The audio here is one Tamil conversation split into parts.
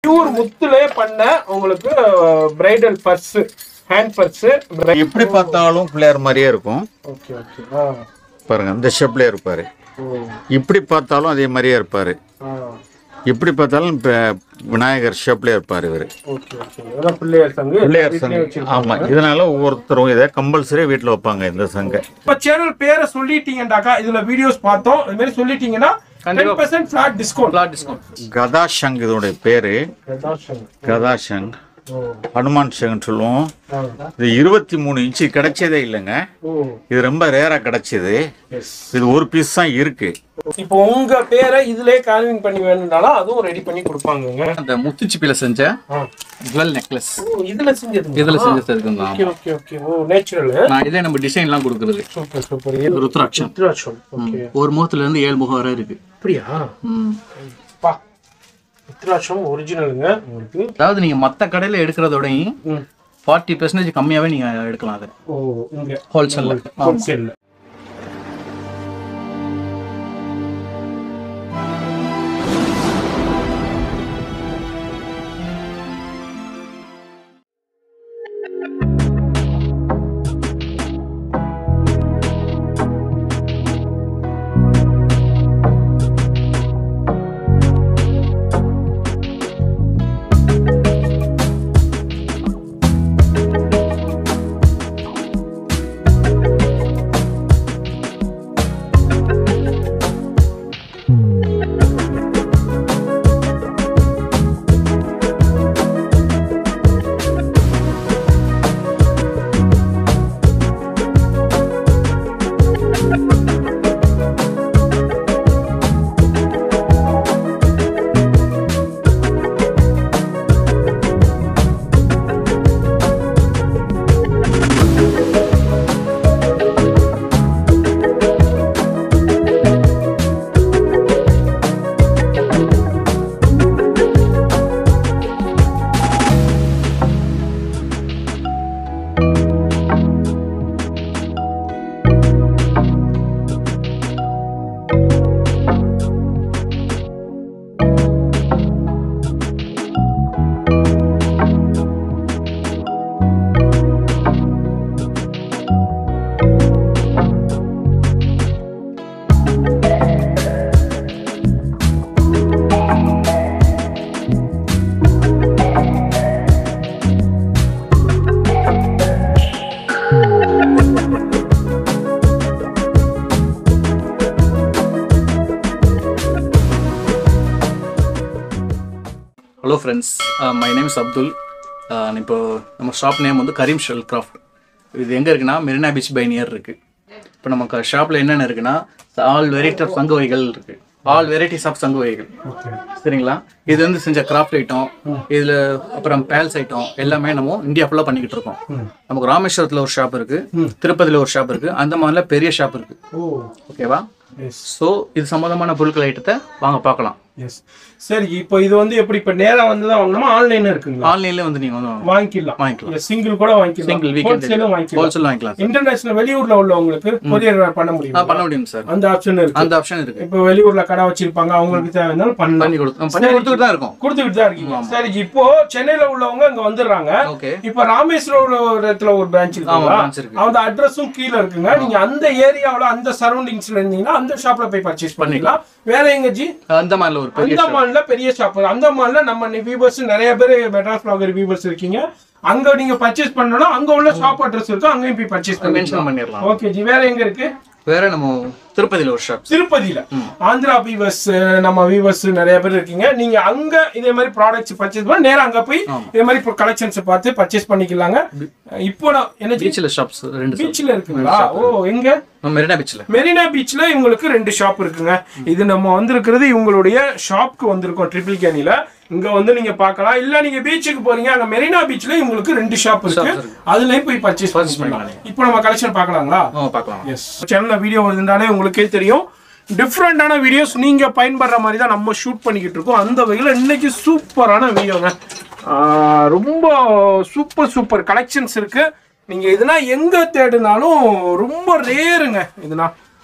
பியூர் முத்துலே பண்ண உங்களுக்கு பிரைடல் பர்ஸ் ஹேண்ட் பர்ஸ் எப்படி பார்த்தாலும் பிள்ளையார் மாதிரியே இருக்கும் ஓகே ஓகே ஆ பாருங்க இந்த ஷேப்லயே இருப்பாரு ஓ இப்படி பார்த்தாலும் அதே மாதிரியே இருப்பாரு ஆ எப்படி பார்த்தாலும் இப்ப விநாயகர் ஷேப்லயே இருப்பாரு இவரு ஓகே ஓகே இதெல்லாம் பிள்ளையார் சங்கு பிள்ளையார் வீட்லயே சங்கு வச்சிருப்பாங்க. ஆமா இதனால ஒவ்வொருத்தரும் இதை கம்பல்சரி வீட்டுல வைப்பாங்க இந்த சங்கை இப்ப சேனல் பேரை சொல்லிட்டீங்கடாக்கா இதுல வீடியோஸ் பார்த்தோம் இது மாதிரி சொல்லிட்டீங்கன்னா ten percent flat discount flat discount கதா சங் இதோடைய பேரு கதா சங் ஓ ஹனுமான் சங்னு சொல்லுவோம் ஆ. இது இருபத்தி மூணு இன்ச்சு கிடைச்சதே இல்லைங்க ஓ இது ரொம்ப ரேரா கிடைச்சது எஸ் இது ஒரு பீஸ் தான் இருக்கு இப்போ உங்க பேரை இதுலயே கால்விங் பண்ணி வேணும்னாலும் அதுவும் ரெடி பண்ணி கொடுப்பாங்கங்க அந்த முத்துச்சிப்பில செஞ்ச ஆ. ஜுவல் நெக்லஸ் ஓ இதுல செஞ்சது இதுல செஞ்சு இருக்குங்களா okay okay okay oh natural நான் இதே நம்ம டிசைன்லாம் கொடுக்குறது சூப்பர் சூப்பர் ருத்ராட்சம் ருத்ராட்சம் ஓகே ஒரு முகத்துல இருந்து ஏழு முகம் வரை இருக்கு அப்படியா பா ருத்ராட்சம் ஒரிஜினலுங்க உங்களுக்கு அதாவது நீங்க மத்த கடையில எடுக்கிறதோடையும் ம். ஃபார்ட்டி பெர்சன்டேஜ் கம்மியாவே நீங்க எடுக்கலாம் அதை ஓ இங்க ஹோல்சேல்ல ஹோல்சேல்ல hello friends my name is Abdul Uh, இப்போ நம்ம ஷாப் நேம் வந்து கரீம் ஷெல் கிராஃப்ட் இது எங்கே இருக்குன்னா மெரினா பீச் பை நியர் இருக்கு இப்போ நம்ம ஷாப்பில் என்னென்ன இருக்குன்னா ஆல் வெரைட்டி ஆஃப் சங்கு வகைகள் இருக்கு ஆல் வெரைட்டிஸ் ஆஃப் சங்கு வகைகள் சரிங்களா இது வந்து செஞ்ச கிராஃப்ட் ஐட்டம் இதில் அப்புறம் பேல்ஸ் ஐட்டம் எல்லாமே நம்ம இந்தியா ஃபுல்லாக பண்ணிக்கிட்டு இருக்கோம் நமக்கு ராமேஸ்வரத்தில் ஒரு ஷாப் இருக்கு திருப்பதியில் ஒரு ஷாப் இருக்கு அந்த மாதிரிலாம் பெரிய ஷாப் இருக்கு ஓ ஓகேவா எஸ் ஸோ இது சம்மந்தமான பொருட்கள் ஐட்டத்தை வாங்க பார்க்கலாம் எஸ் சரி இப்போ இது வந்து எப்படி இப்போ நேரா வந்து தான் வாங்கணுமா ஆன்லைன் இருக்குங்களா ஆன்லைன்ல வந்து நீங்கள் வந்து வாங்க. வாங்கிக்கலாம் வாங்கிக்கலாம் சிங்கிள் கூட வாங்கிக்கலாம் சிங்கிள் வீக்கெண்ட் ஹோல்சேலும் வாங்கிக்கலாம் ஹோல்சேல் வாங்கிக்கலாம் இன்டர்நேஷனல் வெளியூர்ல உள்ளவங்களுக்கு கொரியர் பண்ண ஆ முடியும் பண்ண முடியும் சார் அந்த ஆப்ஷன் இருக்கு அந்த ஆப்ஷன் இருக்கு இப்போ வெளியூர்ல கடை வச்சிருப்பாங்க அவங்களுக்கு தேவையானாலும் பண்ணலாம் பண்ணி கொடுத்து பண்ணி கொடுத்துட்டு தான் இருக்கோம் கொடுத்துக்கிட்டு தான் இருக்கீங்க சரி இப்போ சென்னையில உள்ளவங்க அங்க வந்துடுறாங்க ஓகே இப்போ ராமேஸ்வரத்துல ஒரு பிரான்ச் ஆமா இருக்குங்களா branch இருக்கு அந்த அட்ரஸும் கீழே இருக்குங்க நீங்க அந்த ஏரியாவுல அந்த சரௌண்டிங்ஸ்ல இருந்தீங்கன்னா அந்த ஷாப்ல போய் பர்ச்சேஸ் பண்ணிக்கலாம் வேற எங்க ஜி அந்த மாதிரில ஒரு பெரிய அந்தமான்ல பெரிய ஷாப் அந்தமான்ல நம்ம வியூவர்ஸ் நிறைய பேர் மெட்ராஸ் பிளாகர் வியூவர்ஸ் இருக்கீங்க அங்க நீங்க பர்ச்சேஸ் பண்ணனும் அங்க உள்ள ஷாப் அட்ரஸ் இருக்கும் அங்கேயும் போய் பர்ச்சேஸ் பண்ணிக்கலாம் மென்ஷன் பண்ணிடலாம் ஓகே ஜி வேற எங்க இருக்கு வேற நம்ம திருப்பதியில ஒரு ஷாப் திருப்பதியில ஆந்திரா வீவர்ஸ் நம்ம வீவர்ஸ் நிறைய பேர் இருக்கீங்க நீங்க அங்க இதே மாதிரி ப்ராடக்ட்ஸ் பர்ச்சேஸ் பண்ண நேரா அங்க போய் இதே மாதிரி கலெக்ஷன்ஸ் பார்த்து பர்ச்சேஸ் பண்ணிக்கலாங்க இப்போ நான் என்ன பீச்சில் ஷாப்ஸ் ரெண்டு பீச்ல இருக்குங்களா ஓ எங்க shop. மெரினா பீச்சில் மெரினா பீச்ல இவங்களுக்கு ரெண்டு ஷாப் இருக்குங்க இது நம்ம வந்திருக்கிறது இவங்களுடைய ஷாப்க்கு வந்திருக்கோம் ட்ரிபிள் கேனில இங்க வந்து நீங்க பார்க்கலாம் இல்ல நீங்க பீச்சுக்கு போறீங்க அங்க மெரினா பீச்ல இவங்களுக்கு ரெண்டு ஷாப் இருக்கு அதுலயும் போய் பர்ச்சேஸ் பண்ணிக்கலாம் இப்போ நம்ம கலெக்ஷன் பார்க்கலாங்களா ஆ பார்க்கலாம் எஸ் சேனல்ல வீடியோ வருதுனாலே உங்களுக்கே தெரியும் டிஃப்ரெண்டான வீடியோஸ் நீங்க பயன்படுற மாதிரி தான் நம்ம ஷூட் பண்ணிக்கிட்டு இருக்கோம் அந்த வகையில் இன்னைக்கு சூப்பரான வீடியோங்க ஆஹ் ரொம்ப சூப்பர் சூப்பர் கலெக்ஷன்ஸ் இருக்கு நீங்க இதெல்லாம் எங்க தேடினாலும் ரொம்ப ரேருங்க இதுனா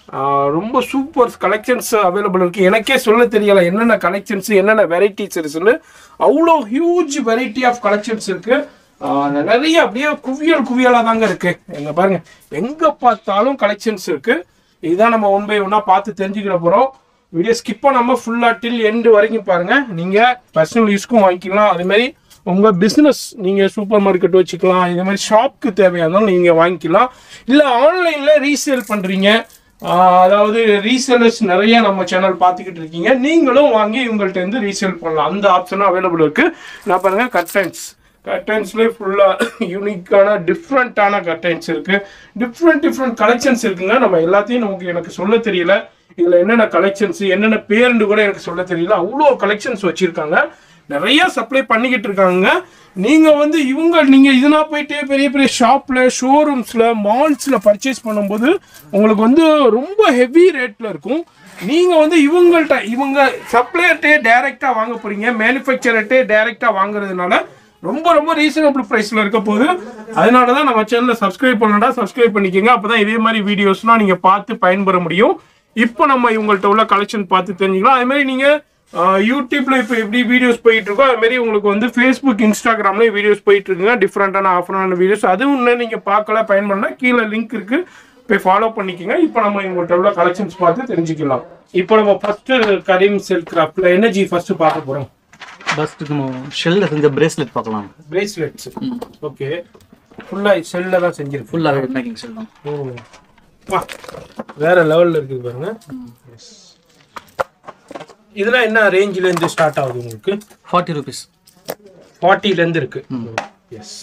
ஆஹ் ரொம்ப சூப்பர் கலெக்ஷன்ஸ் அவைலபிள் இருக்குது எனக்கே சொல்ல தெரியல என்னென்ன கலெக்ஷன்ஸ் என்னென்ன வெரைட்டிஸ் இருக்குன்னு அவ்வளோ ஹியூஜ் வெரைட்டி ஆஃப் கலெக்ஷன்ஸ் இருக்குது நிறைய அப்படியே குவியல் குவியலாக தாங்க இருக்குது எங்க பாருங்க எங்கே பார்த்தாலும் கலெக்ஷன்ஸ் இருக்குது இதுதான் நம்ம ஒன் பை ஒன்னாக பார்த்து தெரிஞ்சுக்கிற போகிறோம் வீடியோ ஸ்கிப் பண்ணாமல் ஃபுல்லாக டில் எண்டு வரைக்கும் பாருங்கள் நீங்கள் பர்சனல் யூஸ்க்கும் வாங்கிக்கலாம் அதே மாதிரி உங்கள் பிஸ்னஸ் நீங்கள் சூப்பர் மார்க்கெட் வச்சுக்கலாம் இதே மாதிரி ஷாப்க்கு தேவையானாலும் நீங்கள் வாங்கிக்கலாம் இல்லை ஆன்லைனில் ரீசேல் பண்ணுறீங்க அதாவது ரீசேலர்ஸ் நிறைய நம்ம சேனல் பார்த்துக்கிட்டு இருக்கீங்க நீங்களும் வாங்கி இவங்கள்ட்ட இருந்து ரீசேல் பண்ணலாம் அந்த ஆப்ஷனும் அவைலபிள் இருக்குது நான் பாருங்கள் கர்டன்ஸ் கர்டைன்ஸ்லேயே ஃபுல்லாக யூனிக்கான டிஃப்ரெண்ட்டான கர்டைன்ஸ் இருக்குது டிஃப்ரெண்ட் டிஃப்ரெண்ட் கலெக்ஷன்ஸ் இருக்குங்க நம்ம எல்லாத்தையும் நமக்கு எனக்கு சொல்ல தெரியல இதில் என்னென்ன கலெக்ஷன்ஸ் என்னென்ன பேருன்னு கூட எனக்கு சொல்ல தெரியல அவ்வளோ கலெக்ஷன்ஸ் வச்சுருக்காங்க நிறைய சப்ளை பண்ணிக்கிட்டு இருக்காங்க நீங்கள் வந்து இவங்க நீங்கள் இதுனா போயிட்டு பெரிய பெரிய ஷாப்பில் ஷோரூம்ஸில் மால்ஸில் பர்ச்சேஸ் பண்ணும்போது உங்களுக்கு வந்து ரொம்ப ஹெவி ரேட்டில் இருக்கும் நீங்கள் வந்து இவங்கள்ட்ட இவங்க சப்ளையர்கிட்டே டைரெக்டாக வாங்க போகிறீங்க மேனுஃபேக்சர்கிட்டே டைரெக்டாக வாங்குறதுனால ரொம்ப ரொம்ப ரீசனபிள் ப்ரைஸில் இருக்க போது அதனால தான் நம்ம சேனலை சப்ஸ்கிரைப் பண்ணடா சப்ஸ்கிரைப் பண்ணிக்கோங்க அப்போ தான் இதே மாதிரி வீடியோஸ்லாம் நீங்கள் பார்த்து பயன்பெற முடியும் இப்போ நம்ம இவங்கள்ட்ட உள்ள கலெக்ஷன் பார்த்து தெரிஞ்சுக்கலாம் அதே மாதிரி நீங்கள் யூடியூப்ல இப்போ எப்படி வீடியோஸ் போயிட்டு இருக்கோ அது மாதிரி உங்களுக்கு வந்து ஃபேஸ்புக் இன்ஸ்டாகிராம்லேயும் வீடியோஸ் போயிட்டு இருக்குங்க டிஃப்ரெண்டான ஆஃபரான வீடியோஸ் அதுவும் இன்னும் நீங்கள் பார்க்கல பயன்படுனா கீழே லிங்க் இருக்கு போய் ஃபாலோ பண்ணிக்கோங்க இப்போ நம்ம இவங்கள்ட்ட உள்ள கலெக்ஷன்ஸ் பார்த்து தெரிஞ்சுக்கலாம் இப்போ நம்ம ஃபர்ஸ்ட் கரீம் சில்க் கிராஃப்ட்ல என்ன ஜி ஃபர்ஸ்ட் பார்க்க போறோம் ஃபர்ஸ்ட் நம்ம ஷெல்ல செஞ்ச பிரேஸ்லெட் பார்க்கலாம் பிரேஸ்லெட்ஸ் ஓகே ஃபுல்லா செல்ல தான் செஞ்சிருக்கு ஃபுல்லாகவே மேக்கிங் ஷெல் தான் ஓ வா, வேற லெவல்ல இருக்குது பாருங்க Yes. இதெல்லாம் என்ன ரேஞ்சில இருந்து ஸ்டார்ட் ஆகுது உங்களுக்கு ஃபார்ட்டி ருபீஸ் 40 ல இருந்து இருக்கு எஸ்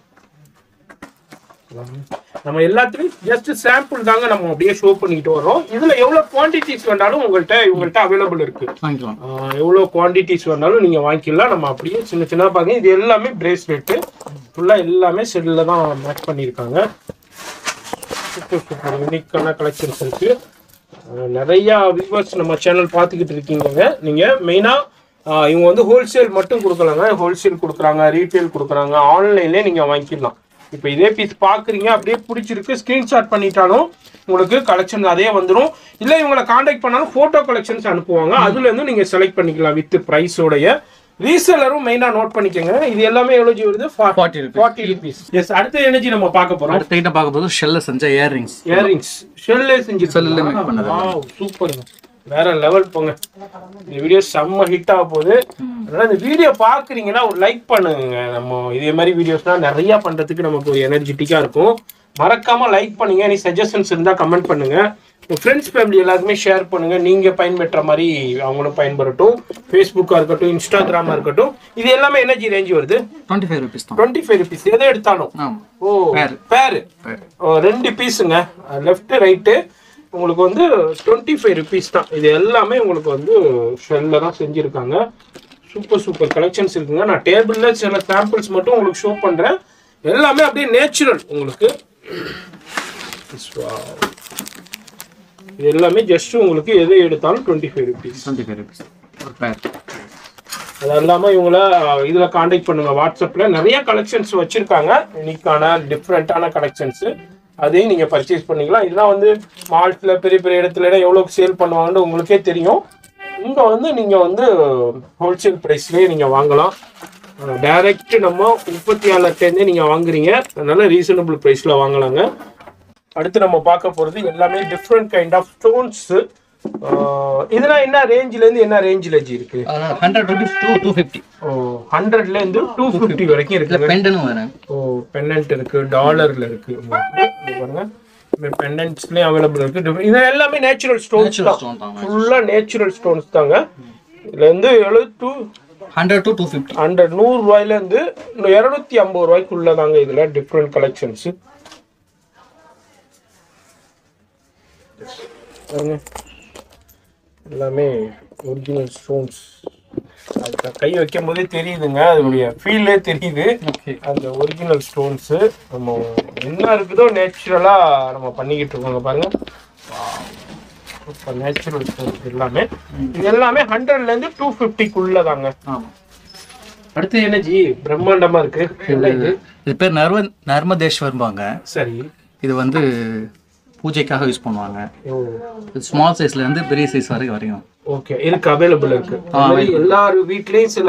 நம்ம எல்லாத்துலயும் ஜஸ்ட் சாம்பிள் தாங்க நம்ம அப்படியே ஷோ பண்ணிட்டு வரோம் இதுல எவ்வளவு குவாண்டிட்டிஸ் வேணாலும் உங்கள்கிட்ட இவங்கள்ட்ட அவைலபிள் இருக்கு வாங்கிக்கலாம் ஆஹ் எவ்வளவு குவாண்டிட்டிஸ் வேணாலும் நீங்க வாங்கிக்கலாம் நம்ம அப்படியே சின்ன சின்ன பாருங்க இது எல்லாமே பிரேஸ்லெட்டு ஃபுல்லா எல்லாமே செல்லில் தான் மேட்ச் பண்ணியிருக்காங்க சூப்பர் சூப்பர் யூனிக்கான கலெக்ஷன்ஸ் இருக்கு அஹ் நிறைய வியூவர்ஸ் நம்ம சேனல் பார்த்துக்கிட்டு இருக்கீங்க நீங்க மெயினா இவங்க வந்து ஹோல்சேல் மட்டும் கொடுக்கலாங்க ஹோல்சேல் கொடுக்குறாங்க ரீட்டைல் கொடுக்குறாங்க ஆன்லைன்லேயே நீங்க வாங்கிக்கலாம் இப்போ இதே பீஸ் பார்க்குறீங்க அப்படியே பிடிச்சிருக்கு ஸ்க்ரீன்ஷாட் பண்ணிட்டாலும் உங்களுக்கு கலெக்ஷன் அதே வந்துடும் இல்லை இவங்களை காண்டாக்ட் பண்ணாலும் ஃபோட்டோ கலெக்ஷன்ஸ் அனுப்புவாங்க அதுலேருந்து நீங்கள் செலக்ட் பண்ணிக்கலாம் வித் ப்ரைஸோடைய ரீசேலரும் மெயினாக நோட் பண்ணிக்கோங்க இது எல்லாமே எவ்வளோ ஜி வருது 40 rupees. ஃபார்ட்டி ருபீஸ் எஸ் அடுத்த எனர்ஜி நம்ம பார்க்க போகிறோம் அடுத்த ஐட்டம் பார்க்க போது ஷெல்ல செஞ்ச இயர்ரிங்ஸ் இயரிங்ஸ் ஷெல்லே செஞ்சு Shell-ல make பண்ணது. சூப்பருங்க வேற லெவல் போங்க இந்த வீடியோ செம்ம ஹிட் ஆக போகுது அதனால இந்த வீடியோ பார்க்குறீங்கன்னா ஒரு லைக் பண்ணுங்க நம்ம இதே மாதிரி வீடியோஸ்லாம் நிறைய பண்றதுக்கு நமக்கு ஒரு எனர்ஜெட்டிக்காக இருக்கும் மறக்காம லைக் பண்ணுங்க நீ சஜஷன்ஸ் இருந்தால் கமெண்ட் பண்ணுங்க உங்க ஃப்ரெண்ட்ஸ் ஃபேமிலி எல்லாருக்குமே ஷேர் பண்ணுங்க நீங்க பயன்பெற்ற மாதிரி அவங்களும் பயன்பெறட்டும் ஃபேஸ்புக்காக இருக்கட்டும் இன்ஸ்டாகிராமா இருக்கட்டும் இது எல்லாமே எனர்ஜி ரேஞ்ச் வருது டுவெண்ட்டி ஃபைவ் ருபீஸ் தான் டுவெண்ட்டி ஃபைவ் ருபீஸ் எதை எடுத்தாலும் ஆமாம் ஓ Pair. பேரு Pair. ஓ, ரெண்டு பீஸுங்க லெஃப்ட் ரைட்டு உங்களுக்கு வந்து டுவெண்ட்டி ஃபைவ் ருபீஸ் தான் இது எல்லாமே உங்களுக்கு வந்து ஷெல்ல தான் செஞ்சுருக்காங்க சூப்பர் சூப்பர் கலெக்ஷன்ஸ் இருக்குங்க நான் டேபிளில் சில சாம்பிள்ஸ் மட்டும் உங்களுக்கு ஷோ பண்ணுறேன் எல்லாமே அப்படியே நேச்சுரல் உங்களுக்கு Yes, wow. இது எல்லாமே ஜஸ்ட் உங்களுக்கு எது எடுத்தாலும் twenty five rupees twenty five rupees ஒரு பேர் அது இல்லாமல் இவங்கள இதில் காண்டாக்ட் பண்ணுங்க வாட்ஸ்அப்பில் நிறைய கலெக்ஷன்ஸ் வச்சுருக்காங்க யூனிக்கான டிஃப்ரெண்ட்டான கலெக்ஷன்ஸு அதையும் நீங்கள் பர்ச்சேஸ் பண்ணிக்கலாம் இதெல்லாம் வந்து மால்ஸில் பெரிய பெரிய இடத்துல எல்லாம் எவ்வளோக்கு சேல் பண்ணுவாங்கன்னு உங்களுக்கே தெரியும் இங்கே வந்து நீங்கள் வந்து ஹோல்சேல் ப்ரைஸ்லேயே நீங்கள் வாங்கலாம் டைரக்ட் நம்ம உற்பத்தியாளர்கிட்டேருந்தே நீங்கள் வாங்குறீங்க அதனால ரீசனபிள் ப்ரைஸில் வாங்கலாங்க அடுத்து நம்ம பார்க்க போகிறது எல்லாமே டிஃப்ரெண்ட் கைண்ட் ஆஃப் ஸ்டோன்ஸு இதெல்லாம் என்ன ரேஞ்சிலேருந்து என்ன ரேஞ்சில் ஜி இருக்குது hundred rupees two two fifty ஓ ஹண்ட்ரட்ல இருந்து டூ ஃபிஃப்டி வரைக்கும் இதில் இருக்கு பெண்டனும் வரேன் ஓ பெண்டன்ட் இருக்கு டாலர்ல இருக்கு உங்களுக்கு. இது பாருங்க பெண்டன்ட்ஸ்லயும் அவைலபிள் இருக்கு Different- இது எல்லாமே நேச்சுரல் ஸ்டோன்ஸ் நேச்சுரல் தான் ஸ்டோன் தான் ஃபுல்லா நேச்சுரல் ஸ்டோன்ஸ் தாங்க இதுல இருந்து எழுபது to hundred to two fifty hundred நூறு ரூபாயில இருந்து இரநூத்தி ஐம்பது ரூபாய்க்குள்ள தாங்க இதுல டிஃப்ரெண்ட் கலெக்ஷன்ஸ் எல்லாமே ஒரிஜினல் ஸ்டோன்ஸ் அது கை வைக்கும் போதே தெரியுதுங்க அதனுடைய ஃபீல்லே தெரியுது ஓகே அந்த ஒரிஜினல் ஸ்டோன்ஸு நம்ம என்ன இருக்குதோ நேச்சுரலாக நம்ம பண்ணிக்கிட்டு இருக்கோங்க பாருங்க சூப்பர் நேச்சுரல் ஸ்டோன்ஸ் எல்லாமே இது எல்லாமே ஹண்ட்ரட்லேருந்து டூ ஃபிஃப்டிக்குள்ளே தாங்க ஆமாம் அடுத்து என்ன ஜி பிரம்மாண்டமாக இருக்கு என்ன இது இது பேர் நர்ம நர்மதேஸ்வர்பாங்க சரி இது வந்து பூஜைக்காக யூஸ் பண்ணுவாங்க ஓ ஸ்மால் சைஸ்ல இருந்து பெரிய சைஸ் வரைக்கும் வரையும் ஓகே இருக்கு அவைலபிள் இருக்கு அது மாதிரி எல்லார் வீட்லயும் சில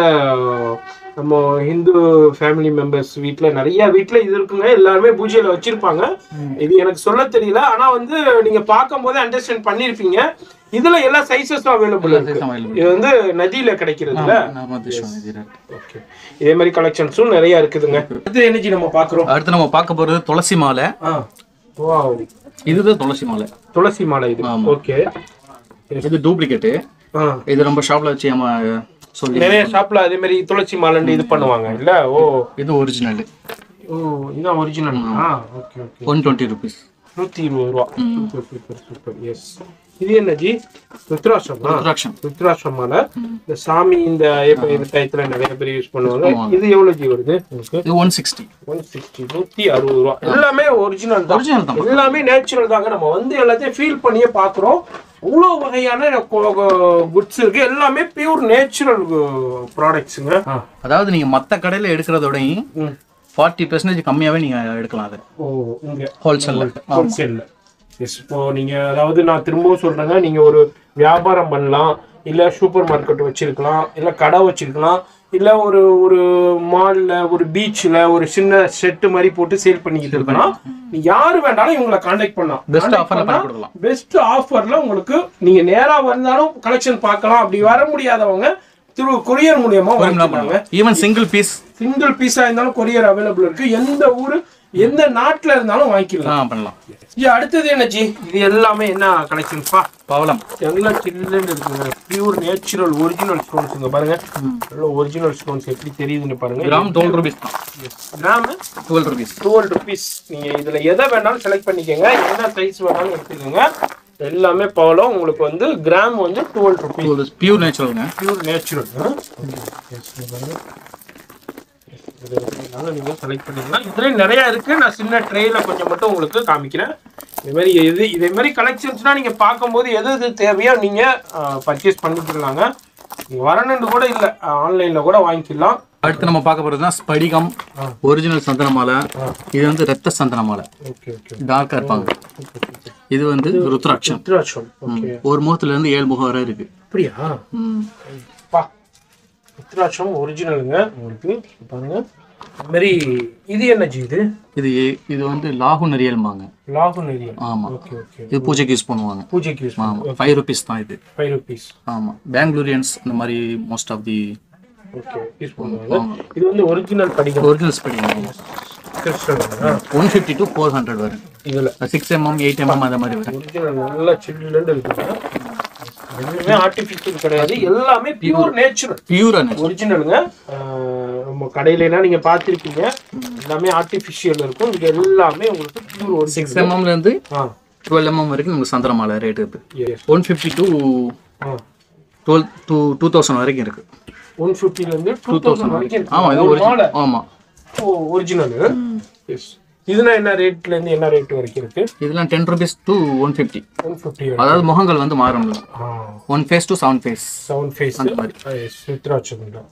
நம்ம ஹிந்து ஃபேமிலி மெம்பர்ஸ் வீட்ல நிறைய வீட்ல இது இருக்குங்க எல்லாருமே பூஜையில வச்சிருப்பாங்க இது எனக்கு சொல்ல தெரியல ஆனா வந்து நீங்க பார்க்கும்போதே அண்டர்ஸ்டாண்ட் பண்ணிருப்பீங்க இதுல எல்லா சைஸஸும் அவைலபிள் இருக்கு available. இது வந்து நதியில கிடைக்கிறதுல நார்மல் திஷ்வம் இது ஓகே இதே மாதிரி கலெக்ஷன்ஸும் நிறைய இருக்குதுங்க அடுத்து எனர்ஜி நம்ம பாக்குறோம் அடுத்து நம்ம பார்க்க போறது துளசி மாலை ஆ வாவ் இதுதான் துளசி மாலை துளசி மாலை இது ஆமா. ஓகே இது டூப்ளிகேட்டு ஆ இது நம்ம ஷாப்ல வச்சு நம்ம சொல்லி நிறைய ஷாப்ல அதே மாதிரி துளசி மாலைன்னு இது பண்ணுவாங்க இல்ல ஓ இது ஒரிஜினல் ஓ இதான் ஒரிஜினல் ஆ okay okay one twenty rupees நூத்தி இருபது ரூபா சூப்பர் சூப்பர் சூப்பர் எஸ் இது என்ன ஜி ருத்ராட்சம் ருத்ராட்சம் ருத்ராட்சம் மாலை இந்த சாமி இந்த ஐயப்ப இது டயத்துல நிறைய பேர் யூஸ் பண்ணுவாங்க இது எவ்வளவு ஜி வருது உங்களுக்கு இது ஒன் சிக்ஸ்டி ஒன் சிக்ஸ்டி நூத்தி அறுபது ரூபா எல்லாமே ஒரிஜினல் தான் ஒரிஜினல் தான் எல்லாமே நேச்சுரல் தாங்க நம்ம வந்து எல்லாத்தையும் ஃபீல் பண்ணியே பார்க்குறோம் அவ்வளோ வகையான குட்ஸ் இருக்கு எல்லாமே பியூர் நேச்சுரல் ப்ராடக்ட்ஸுங்க அதாவது நீங்க மத்த கடையில எடுக்கிறதோடையும் ம். ஃபார்ட்டி பெர்சன்டேஜ் கம்மியாவே நீங்க எடுக்கலாம் அது ஓ இங்க ஹோல்சேல்ல ஹோல்சேல்ல எஸ் இப்போ நீங்க அதாவது நான் திரும்பவும் சொல்றேங்க நீங்க ஒரு வியாபாரம் பண்ணலாம் இல்ல சூப்பர் மார்க்கெட் வச்சிருக்கலாம் இல்ல கடை வச்சிருக்கலாம் இல்ல ஒரு ஒரு மால்ல ஒரு பீச்ல ஒரு சின்ன செட்டு மாதிரி போட்டு சேல் பண்ணிக்கிட்டு இருக்கலாம் நீ யாரு வேண்டாலும் இவங்களை காண்டாக்ட் பண்ணலாம் பெஸ்ட் ஆஃபர்ல பண்ணி கொடுக்கலாம் பெஸ்ட் ஆஃபர்ல உங்களுக்கு நீங்க நேரா வந்தாலும் கலெக்ஷன் பார்க்கலாம் அப்படி வர முடியாதவங்க திரு கொரியர் மூலியமா வாங்கிக்கலாங்க ஈவன் சிங்கிள் பீஸ் சிங்கிள் பீஸா இருந்தாலும் கொரியர் அவைலபிள் இருக்கு எந்த ஊரு எந்த நாட்டுல இருந்தாலும் வாங்கிக்கலாம் பண்ணலாம் ஜி அடுத்தது என்ன ஜி இது எல்லாமே என்ன கலெக்ஷன்ஸ்பா பவளம் எல்லாம் சில்லுன்னு இருக்குங்க பியூர் நேச்சுரல் ஒரிஜினல் ஸ்டோன்ஸுங்க பாருங்க நல்ல ஒரிஜினல் ஸ்டோன்ஸ் எப்படி தெரியுதுன்னு பாருங்க கிராம் டுவெல் ருபீஸ் தான் gram twelve rupees twelve rupees நீங்க இதுல எதை வேணாலும் செலக்ட் பண்ணிக்கோங்க என்ன சைஸ் வேணாலும் எடுத்துக்கோங்க எல்லாமே பவளம் உங்களுக்கு வந்து கிராம் வந்து டுவெல் ருபீஸ் பியூர் நேச்சுரலுங்க பியூர் நேச்சுரல் நீங்க செலக்ட் பண்ணிக்கலாம் இதுல நிறைய இருக்கு நான் சின்ன ட்ரேல கொஞ்சம் மட்டும் உங்களுக்கு காமிக்கிறேன் இதே மாதிரி எது இதே மாதிரி கலெக்ஷன்ஸ்னா நீங்க பார்க்கும்போது எது எது தேவையோ நீங்க பர்ச்சேஸ் பண்ணிக்கலாங்க நீங்க வரணுன்னு கூட இல்லை ஆன்லைன்ல கூட வாங்கிக்கலாம் அடுத்து நம்ம பார்க்க போறதுனா ஸ்படிகம் ஒரிஜினல் சந்தன மாலை இது வந்து ரத்த சந்தன மாலை ஓகே ஓகே டார்க்கா இருப்பாங்க இது வந்து ருத்ராட்சம் ருத்ராட்சம் ஓகே ஒரு முகத்துல இருந்து ஏழு முகம் வரை இருக்கு அப்படியா பா ருத்ராட்சம் ஒரிஜினலுங்க உங்களுக்கு பாருங்க அது மாதிரி இது என்ன ஜி இது இது ஏ- இது வந்து லாகு நரியல்பாங்க லாகு நெறியம் ஆமா ஓகே ஓகே இது பூஜைக்கு யூஸ் பண்ணுவாங்க பூஜைக்கு யூஸ் ஆமா ஃபைவ் ருபீஸ் தான் இது ஃபைவ் ருபீஸ் ஆமா பெங்களூரியன்ஸ் இந்த மாதிரி most of the okay use பண்ணுவாங்க இது வந்து ஒரிஜினல் படிகம் ஒரிஜினல் ஸ்படிகம் crystal one fifty to four hundred வரும் இதுல சிக்ஸ் எம்எம் எயிட் எம்எம் அந்த மாதிரி வரும் ஒரிஜினல் நல்லா சில்லுன்னு இருக்குங்க எதுவுமே ஆர்டிஃபிஷியல் கிடையாது எல்லாமே பியூர் நேச்சுரல் பியூரான ஒரிஜினலுங்க நம்ம கடையிலனா நீங்க பார்த்திருப்பீங்க எல்லாமே ஆர்டிஃபிஷியல் இருக்கும் இது எல்லாமே உங்களுக்கு பியூர் சிக்ஸ் ஒரிஜினல் எம்எம்ல இருந்து ஆ டுவெல் எம்எம் வரைக்கும் நமக்கு சந்திர மாலை ரேட் இருக்கு எஸ் ஒன் ஃபிஃப்டி டு ஆ டுவெல் டூ டூ தௌசண்ட் வரைக்கும் இருக்கு ஒன் ஃபிஃப்டில இருந்து டூ தௌசண்ட் வரைக்கும் ஆமா இது இருக்கு. ஒரு மாலை ஒரிஜினல் ஆமா ஒரிஜினல் எஸ் இதுனா என்ன ரேட்ல இருந்து என்ன ரேட் வரைக்கும் இருக்கு இதெல்லாம் ten rupees to one fifty one fifty அதாவது முகங்கள் வந்து மாறும் one face to seven face seven face அந்த மாதிரி. சித்ராட்சம் தான்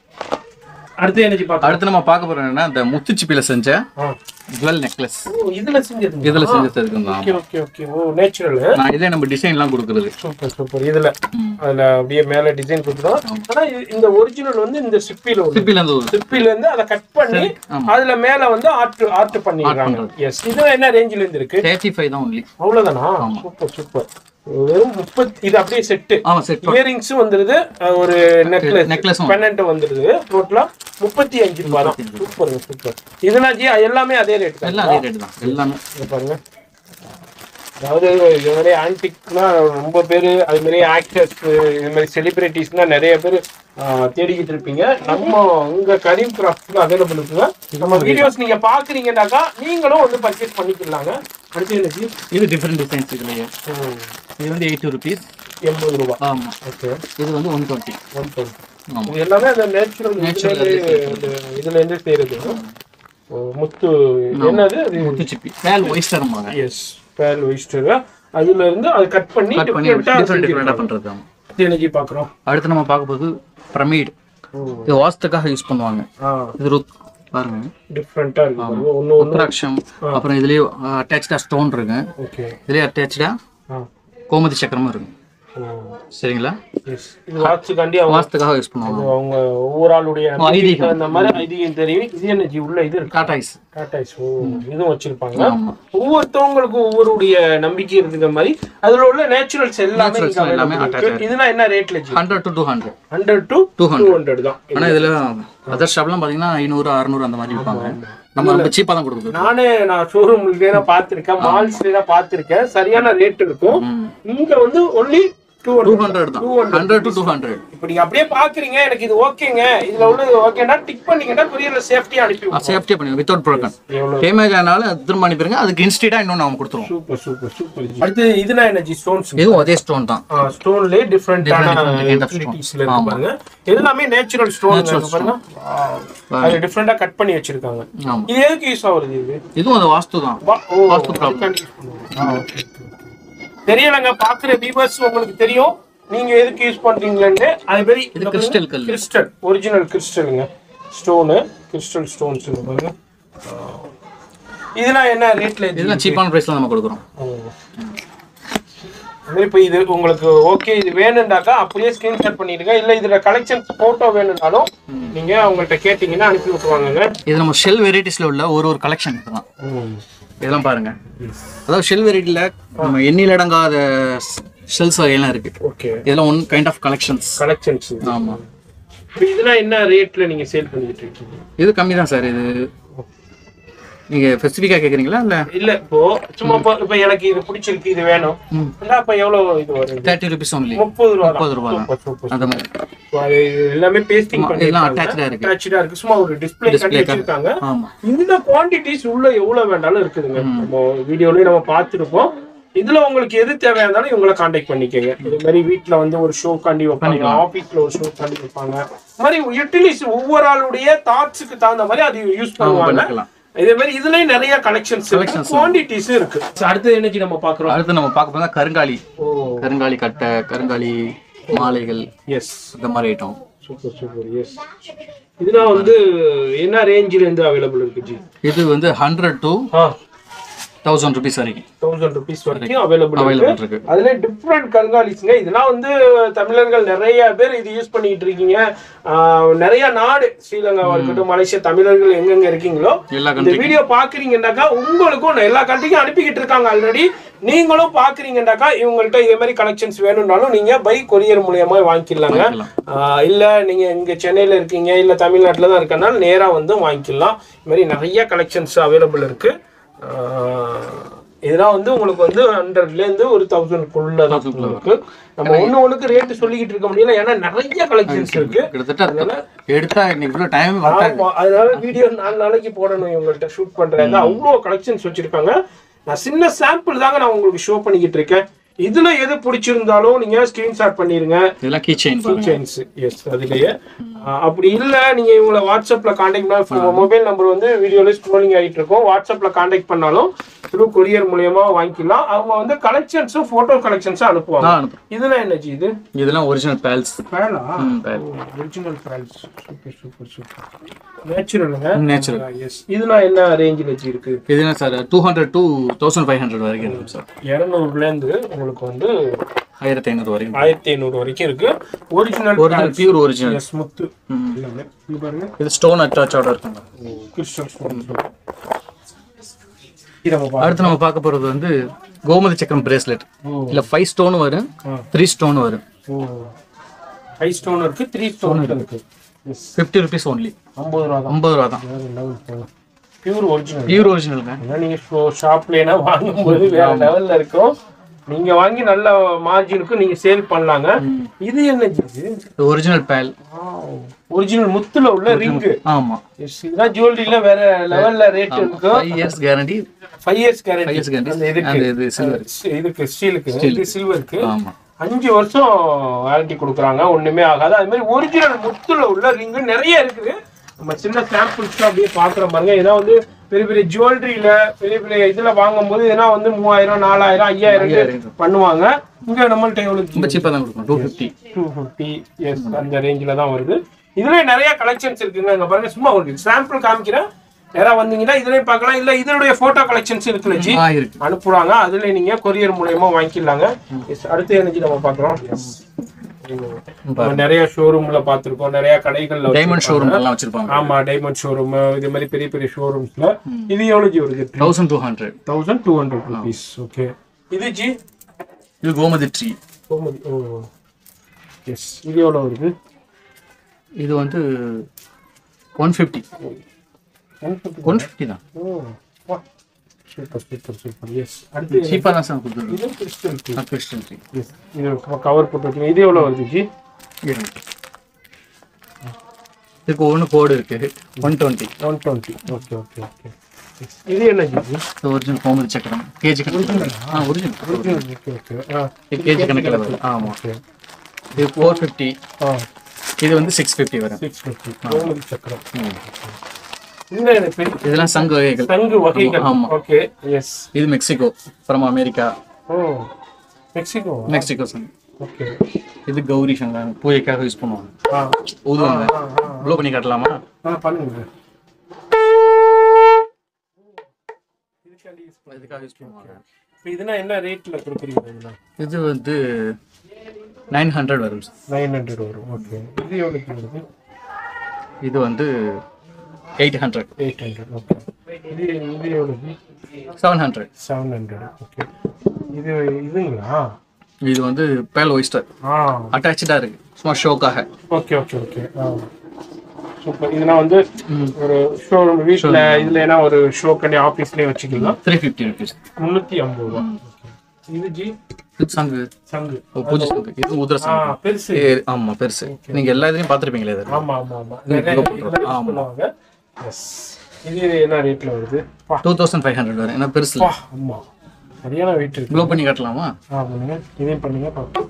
அடுத்து என்ன பார்க்க அடுத்து நம்ம பார்க்க போறோம் என்னன்னா இந்த முத்துச்சிப்பில செஞ்ச ஆ ஜுவல் நெக்லஸ் ஓ இதுல செஞ்சது இதுல செஞ்சது இருக்குங்களா okay okay okay oh natural நான் இதே நம்ம டிசைன்லாம் கொடுக்குறது சூப்பர் சூப்பர் இதுல அதுல அப்படியே மேல டிசைன் கொடுத்துரும் ஆனா இது- இந்த ஒரிஜினல் வந்து இந்த சிப்பில உள்ள சிப்பில இருந்து ஒரு சிப்பில இருந்து அதை கட் பண்ணி அதுல மேல வந்து ஆர்ட் ஆர்ட் பண்ணிடுறாங்க எஸ் இது என்ன ரேஞ்சில இருந்து இருக்கு தேர்ட்டி ஃபைவ் தான் ஒன்லி அவ்வளவுதானா சூப்பர் சூப்பர் வெறும் முப்பத்தி இது அப்படியே செட்டு ஆமா செட் இயரிங்ஸும் வந்துருது அஹ் ஒரு நெக்லஸ் நெக்லஸும் பெனண்ட் வந்துருது டோட்டலா முப்பத்தி அஞ்சு ரூபாய் தான் சூப்பர் சூப்பர் இதுனா ஜி எல்லாமே அதே ரேட் தான் எல்லாம் அதே ரேட் தான் எல்லாமே இங்க பாருங்க அதாவது இது மாதிரி ஆன்டிக்னா ரொம்ப பேர் அது மாதிரி ஆக்டர்ஸ் இது மாதிரி செலிபிரிட்டிஸ்னா நிறைய பேர் தேடிக்கிட்டு இருப்பீங்க நம்ம உங்க கரீம் கிராஃப்ட்ல அவைலபிள் இருக்குங்க நம்ம வீடியோஸ் நீங்க பாக்குறீங்கன்னாக்கா நீங்களும் வந்து பர்ச்சேஸ் பண்ணிக்கலாங்க அடுத்து என்ன ஜி இது டிஃப்ரெண்ட் டிசைன்ஸ் இதுலயே இது வந்து எயிட்டி ருபீஸ் எண்பது ரூபா ஆமா ஓகே இது வந்து ஒன் டுவெண்ட்டி ஒன் டுவெண்ட்டி ஆமா இது எல்லாமே அந்த நேச்சுரல் Natural இதுல இருந்து செய்யறது ஓ, முத்து என்னது முத்துச்சிப்பி பேல் ஒய்ஸ்டர்மாங்க எஸ் பேல் ஒயிஸ்டர் அதுல இருந்து அதை கட் பண்ணி கட் பண்ணி டிஃப்ரெண்டா டிஃப்ரெண்ட் டிஃப்ரெண்டாக பண்ணுறது ஆமா எனர்ஜி பாக்குறோம் அடுத்து நம்ம பார்க்க போது பிரமிட் இது வாஸ்துக்காக யூஸ் பண்ணுவாங்க ஆ இது ருத் பாருங்க டிஃப்ரெண்டா இருக்கு பாருங்க ஒண்ணு ஒண்ணு உத்ராட்சம் அப்புறம் இதுலயே அட்டாச்சா ஸ்டோன் இருக்கு ஓகே இதுலயே அட்டாச்சா ஆ கோமதி சக்கரமும் இருக்கு ஓ சரிங்களா எஸ் இது வாட்சுக்காண்டி அவங்க வாஸ்துக்காக யூஸ் பண்ணுவாங்க அவங்க ஒவ்வொரு ஆளுடைய ஐதீகம். அந்த மாதிரி ஐதீகம் தெரியும் இது எனர்ஜி உள்ள இது இருக்கு டாடாய்ஸ் டாடாய்ஸ் ஓ இதுவும் வச்சிருப்பாங்க ஒவ்வொருத்தவங்களுக்கும் ஒவ்வொருடைய நம்பிக்கை இருக்கிற மாதிரி அதுல உள்ள நேச்சுரல்ஸ் எல்லாமே Naturals இங்க எல்லாமே available இருக்கு. இதுனா என்ன ரேட்ல hundred to two hundred hundred to two hundred தான் ஆனா இதுல அதர் ஷாப்லாம் பாத்தீங்கன்னா ஐநூறு அறுநூறு அந்த மாதிரி விற்பாங்க நம்ம ரொம்ப சீப்பா தான் கொடுக்குது நானே நான் ஷோரூம்ல தான் பார்த்திருக்கேன் மால்ஸ்ல தான் பார்த்திருக்கேன் சரியான ரேட் இருக்கும் இங்க வந்து only two two hundred hundred தான் ஹண்ட்ரட் டு டூ ஹண்ட்ரட் இப்ப நீங்க அப்படியே பாக்குறீங்க எனக்கு இது ஓகேங்க இதுல உள்ளது ஓகேனா டிக் பண்ணீங்கன்னா கொரியர்ல சேஃப்டியா அனுப்பி விடுவோம். சேஃப்டியா பண்ணி வித்தவுட் ப்ரோக்கன் எவ்வளவு டேமேஜ் ஆனாலும் திரும்ப அனுப்பிடுங்க அதுக்கு இன்ஸ்டீட்டா இன்னொன்று அவங்க கொடுத்துருவோம் சூப்பர் சூப்பர் சூப்பர் அடுத்து இதுனா எனர்ஜி ஸ்டோன்ஸ் இதுவும் அதே ஸ்டோன் தான் ஸ்டோன்லயே டிஃப்ரெண்டான Different, different kind of stone. யூட்டிலிட்டிஸ்ல இருக்கு பாருங்க எல்லாமே நேச்சுரல் ஸ்டோன் பாருங்க Wow. அது டிஃப்ரெண்டா கட் பண்ணி வச்சிருக்காங்க ஆமா இது எதுக்கு யூஸ் ஆகுது இது இதுவும் அந்த வாஸ்து தான் வா- ஓ, வாஸ்து problem. அதுக்காண்டி use பண்ணுவாங்க. ஆ, okay, okay, okay. தெரியலங்க பாக்குற வியூவர்ஸ் உங்களுக்கு தெரியும் நீங்க எதுக்கு யூஸ் பண்றீங்கன்னு அது பேரு இது கிறிஸ்டல் கல் கிறிஸ்டல் ஒரிஜினல் கிறிஸ்டலுங்க ஸ்டோனு கிறிஸ்டல் ஸ்டோன்ஸ் பாருங்க ஆ. இதெல்லாம் என்ன ரேட்ல இது இதெல்லாம் சீப்பான பிரைஸ்ல நம்ம கொடுக்குறோம் இப்போ இது உங்களுக்கு ஓகே இது வேணும்னாக்கா அப்படியே ஸ்கிரீன்ஷாட் பண்ணிடுங்க இல்ல இதுல கலெக்ஷன் போட்டோ வேணும்னாலும் நீங்க அவங்கள்ட்ட கேட்டீங்கன்னா அனுப்பி விட்டுருவாங்கங்க இது நம்ம ஷெல் வெரைட்டிஸ்ல உள்ள ஒரு ஒரு கலெக்ஷன் இதுதான் இதெல்லாம் பாருங்க அதாவது ஷெல் வெரைட்டில நம்ம எண்ணில் அடங்காத ஷெல்ஸ் வகையெல்லாம் இருக்கு ஓகே இதெல்லாம் one kind of collections collections ஆமா இப்போ இதெல்லாம் என்ன ரேட்ல நீங்க சேல் பண்ணிட்டு இருக்கீங்க இது கம்மி தான் சார் இது நீங்க ஸ்பெசிஃபிக்கா கேக்குறீங்களா இல்ல இல்ல இப்போ சும்மா இப்போ இப்போ எனக்கு இது பிடிச்சிருக்கு இது வேணும் ம். இல்ல அப்ப எவ்வளவு இது வருது தேர்ட்டி ருபீஸ் ஒன்லி முப்பது ரூபா தான். முப்பது ரூபா தான் சூப்பர், சூப்பர். அந்த மாதிரி இப்போ அது எல்லாமே பேஸ்டிங் ஆமா, பண்ணி எல்லாம் அட்டாச்சா இருக்கு அட்டாச்சா இருக்கு சும்மா ஒரு டிஸ்ப்ளே கட்டி Display வச்சிருக்காங்க ஆமா இந்த குவாண்டிட்டிஸ் உள்ள எவ்வளவு வேண்டாலும் இருக்குதுங்க நம்ம வீடியோலயும் நம்ம பார்த்துருப்போம் இதுல உங்களுக்கு எது தேவையா இருந்தாலும் இவங்களை காண்டாக்ட் பண்ணிக்கோங்க இது மாதிரி வீட்ல வந்து ஒரு ஷோ காண்டி வைப்பாங்க ஆபீஸ்ல ஒரு ஷோ காண்டி வைப்பாங்க இந்த மாதிரி யூட்டிலிஸ் ஒவ்வொரு ஆளுடைய தாட்ஸுக்கு தகுந்த மாதிரி அது யூஸ் பண்ணுவாங்க பண்ணிக்கலாம் இதே மாதிரி இதுலயும் நிறைய கலெக்ஷன்ஸ் குவாண்டிட்டிஸ் இருக்கு அடுத்து என்னைக்கு நம்ம பாக்குறோம் அடுத்து நம்ம பார்க்க போனா கருங்காலி ஓ கருங்காலி கட்டை கருங்காலி மாலைகள் எஸ் இந்த மாதிரி ஐட்டம் சூப்பர் சூப்பர் எஸ் இதெல்லாம் வந்து என்ன ரேஞ்சில இருந்து அவைலபிள் இருக்கு ஜி இது வந்து ஹண்ட்ரட் டு ஆ தௌசண்ட் ருபீஸ் வரைக்கும் தௌசண்ட் ருபீஸ் வரைக்கும் அவைலபிள் இருக்கு அவைலபிள் இருக்கு அதுல டிஃப்ரெண்ட் கருங்காலிஸ்ங்க இதெல்லாம் வந்து தமிழர்கள் நிறைய பேர் இது யூஸ் பண்ணிட்டு இருக்கீங்க ஆஹ் நிறைய நாடு ஸ்ரீலங்காவா இருக்கட்டும் மலேசியா தமிழர்கள் எங்கெங்க இருக்கீங்களோ எல்லா இந்த கண்ட்ரி வீடியோ பாக்குறீங்கன்னாக்கா உங்களுக்கும் எல்லா கண்ட்ரிக்கும் அனுப்பிக்கிட்டு இருக்காங்க ஆல்ரெடி நீங்களும் பாக்குறீங்கன்னாக்கா இவங்கள்ட்ட இதே மாதிரி கலெக்ஷன்ஸ் வேணும்னாலும் நீங்க பை கொரியர் மூலியமா வாங்கிக்கலாங்க வாங்கிக்கலாம். ஆஹ் இல்ல நீங்க இங்க சென்னையில இருக்கீங்க இல்ல தமிழ்நாட்டுல தான் இருக்கனால நேரா வந்து வாங்கிக்கலாம் இது மாதிரி நிறைய கலெக்ஷன்ஸ் அவைலபிள் இருக்கு ஆஹ் இதெல்லாம் வந்து உங்களுக்கு வந்து ஹண்ட்ரட்ல இருந்து ஒரு தௌசண்ட்குள்ள இருக்கு நம்ம ஒண்ணு ஒண்ணுக்கு ரேட் சொல்லிக்கிட்டு இருக்க முடியல ஏன்னா நிறைய கலெக்ஷன்ஸ் இருக்கு கிட்டத்தட்ட எடுத்தா இன்னைக்கு இவ்வளவு டைம் வரட்டா ஆமா, அதனால வீடியோ நாலு நாளைக்கு போடணும் இவங்கள்ட்ட ஷூட் பண்றாங்க அவ்வளோ கலெக்ஷன்ஸ் வச்சிருக்காங்க நான் சின்ன சாம்பிள் தாங்க நான் உங்களுக்கு ஷோ பண்ணிக்கிட்டு இருக்கேன் இதுல எது பிடிச்சிருந்தாலும் நீங்க ஸ்கிரீன்ஷாட் பண்ணிருங்க இதெல்லாம் கீ செயின் செயின்ஸ் எஸ் அதுலயே ஆஹ் அப்படி இல்ல நீங்க இவங்கள வாட்ஸ்அப்ல காண்டாக்ட் பண்ண மொபைல் நம்பர் வந்து வீடியோல ஸ்க்ரோலிங் ஆகிட்டு இருக்கும் வாட்ஸ்அப்ல காண்டாக்ட் பண்ணாலும் த்ரூ கொரியர் மூலியமா வாங்கிக்கலாம் அவங்க வந்து கலெக்ஷன்ஸும் போட்டோ கலெக்ஷன்ஸும் அனுப்புவாங்க இதெல்லாம் என்னஜி இது இதெல்லாம் ஒரிஜினல் பேல்ஸ் பேலா pearl original pearls super super super நேச்சுரலுங்க நேச்சுரல் எஸ் இதெல்லாம் என்ன ரேஞ்சில் வச்சு இருக்கு இது என்ன sir two hundred two thousand five hundred வரைக்கும் இருக்கும் சார் இரநூறுலேருந்து உங்களுக்கு வந்து ஆயிரத்தி ஐநூறு வரைக்கும் ஆயிரத்தி ஐநூறு வரைக்கும் இருக்கு original original pure original yes முத்து எல்லாமே இது பாருங்க இது ஸ்டோன் அட்டாச்சோட இருக்குங்க கிறிஸ்டல் ஸ்டோன் இது நம்ம பார்க்கலாம். அடுத்து நம்ம பார்க்க போறது வந்து கோமதி சக்கரம் பிரேஸ்லெட் இல்ல ஃபைவ் ஸ்டோன் வரும் த்ரீ ஸ்டோன் வரும் ஓ ஃபைவ் ஸ்டோன் இருக்கு த்ரீ ஸ்டோன் இருக்கு எஸ் ஃபிஃப்டி ருபீஸ் ஒன்லி ஐம்பது ரூபா தான் ஐம்பது ரூபா தான் வேற லெவல் பியூர் ஒரிஜினல் பியூர் ஒரிஜினலுங்க ஏன்னா நீங்க ஷாப்லேனா வாங்கும்போது வேற லெவல்ல இருக்கும் நீங்க வாங்கி நல்ல மார்ஜினுக்கு நீங்க சேல் பண்ணலாங்க இது என்ன இது ஒரிஜினல் பேல் ஒரிஜினல் முத்துல உள்ள ரிங் ஆமா இதுதான் ஜுவல்லரியில வேற லெவல்ல ரேட் இருக்கும் five years guarantee five years five guarantee years guarantee அந்த இதுக்கு அந்த இது சில்வர் இதுக்கு ஸ்டீலுக்கு இது சில்வருக்கு ஆமா அஞ்சு வருஷம் வாரண்டி கொடுக்குறாங்க ஒண்ணுமே ஆகாது அது மாதிரி ஒரிஜினல் முத்துல உள்ள ரிங்கு நிறைய இருக்குது நம்ம சின்ன சாம்பிள்ஸ் அப்படியே பாக்குற பாருங்க ஏன்னா வந்து பெரிய பெரிய ஜுவல்லரியில பெரிய பெரிய இதுல வாங்கும்போது ஏன்னா வந்து மூவாயிரம் நாலாயிரம் ஐயாயிரம் பண்ணுவாங்க இங்க நம்மள்ட்ட எவ்வளவு ரொம்ப சீப்பாக தான் கொடுக்கும் two fifty two fifty yes அந்த ரேஞ்சில் தான் வருது இதுல நிறைய கலெக்ஷன்ஸ் இருக்குங்க இங்க பாருங்க சும்மா ஒரு சாம்பிள் காமிக்கிறேன் யாராவது வந்தீங்கன்னா இதுலயும் பார்க்கலாம் இல்ல இதனுடைய போட்டோ கலெக்ஷன்ஸ் இருக்குல்ல ஜி ஆ இருக்கு அனுப்புறாங்க அதுல நீங்க கொரியர் மூலயமா வாங்கிக்கலாங்க Yes, அடுத்து என்ன ஜி நம்ம பாக்குறோம் Yes. நம்ம நிறைய ஷோரூம்ல பாத்திருக்கோம் நிறைய கடைகள்ல டைமண்ட் ஷோரூம் எல்லாம் வச்சிருப்பாங்க ஆமா டைமண்ட் ஷோரூம் இது மாதிரி பெரிய பெரிய ஷோரூம்ஸ்ல இது எவ்வளவு ஜி வருது thousand two hundred thousand two hundred rupees okay இது ஜி இது கோமதி ட்ரீ கோமதி ஓ எஸ் இது எவ்வளோ வருது இது வந்து one fifty one fifty one fifty தான் ஓ வா சூப்பர் சூப்பர் சூப்பர் எஸ் அடுத்து சீப்பாக தான் சார் கொடுத்துருக்கு இது crystal tree crystal tree yes இது கவர் போட்டுருக்கீங்க இது எவ்வளோ வருது ஜி இதுக்கு ஒன்று கோடு இருக்கு one twenty one twenty okay okay okay இது என்ன ஜி இது ஒரிஜினல் கோமதி சக்கரம் கேஜி கணக்கில் ஆ ஒரிஜினல் ஓகே ஓகே ஆ கேஜி கணக்கில் வருது ஆமாம் ஓகே இது ஃபோர் ஃபிஃப்டி ஆ இது வந்து சிக்ஸ் ஃபிஃப்டி வரும் சிக்ஸ் ஃபிஃப்டி கோமதி சக்கரம் இந்த பெரிய இதெல்லாம் சங்கு வகைகள் சங்கு வகைகள் ஆமா. ஓகே எஸ் இது மெக்சிகோ அப்புறமா அமெரிக்கா ஓ மெக்சிகோ மெக்சிகோ சங்கு ஓகே இது கௌரி சங்கம் பூஜைக்காக யூஸ் பண்ணுவாங்க ஆ ஊதுவாங்க ஆ ஆ ப்ளோ பண்ணி காட்டலாமா ஆ பண்ணுங்க இதுக்காக யூஸ் பண்ணுவாங்க இப்போ இதுனா என்ன ரேட்ல கொடுக்குறீங்க இதெல்லாம் இது வந்து நைன் ஹண்ட்ரட் வரும் சார் நைன் ஹண்ட்ரட் வரும் ஓகே இது எவ்வளோக்கு வருது இது வந்து eight hundred eight hundred okay இது இது எவ்வளோக்கு seven hundred seven hundred okay இது இதுங்களா இது வந்து பேல் ஒய்ஸ்டர் ஆ அட்டாச்சாக இருக்கு சும்மா ஷோக்காக ஓகே ஓகே ஓகே ஆ சூப்பர் இதெல்லாம் வந்து ஒரு ஷோரூம் வீட்டில் இதில் ஏன்னா ஒரு ஷோ பண்ணி ஆஃபீஸ்லேயே வச்சுக்கலாம் த்ரீ ஃபிஃப்டி ருபீஸ் முந்நூற்றி ஐம்பது ரூபா Okay. இது ஜி இது சங்கு சங்கு ஓ, பூஜை சங்கு இது உதிர ஆ சங்கு பெருசு ஏ, ஆமா பெருசு நீங்க எல்லா இதுலயும் பாத்திருப்பீங்களே இது ஆமா ஆமா ஆமா நிறைய இதுல use பண்ணுவாங்க எஸ் இது என்ன ரேட்ல வருது பா டூ தௌசண்ட் ஃபைவ் ஹண்ட்ரட் வரும் ஏன்னா பெருசு பா ஆமா சரியான வெயிட் இருக்கு க்ளோ பண்ணி காட்டலாமா ஆ பண்ணுங்க இதையும் பண்ணுங்க பாப்போம்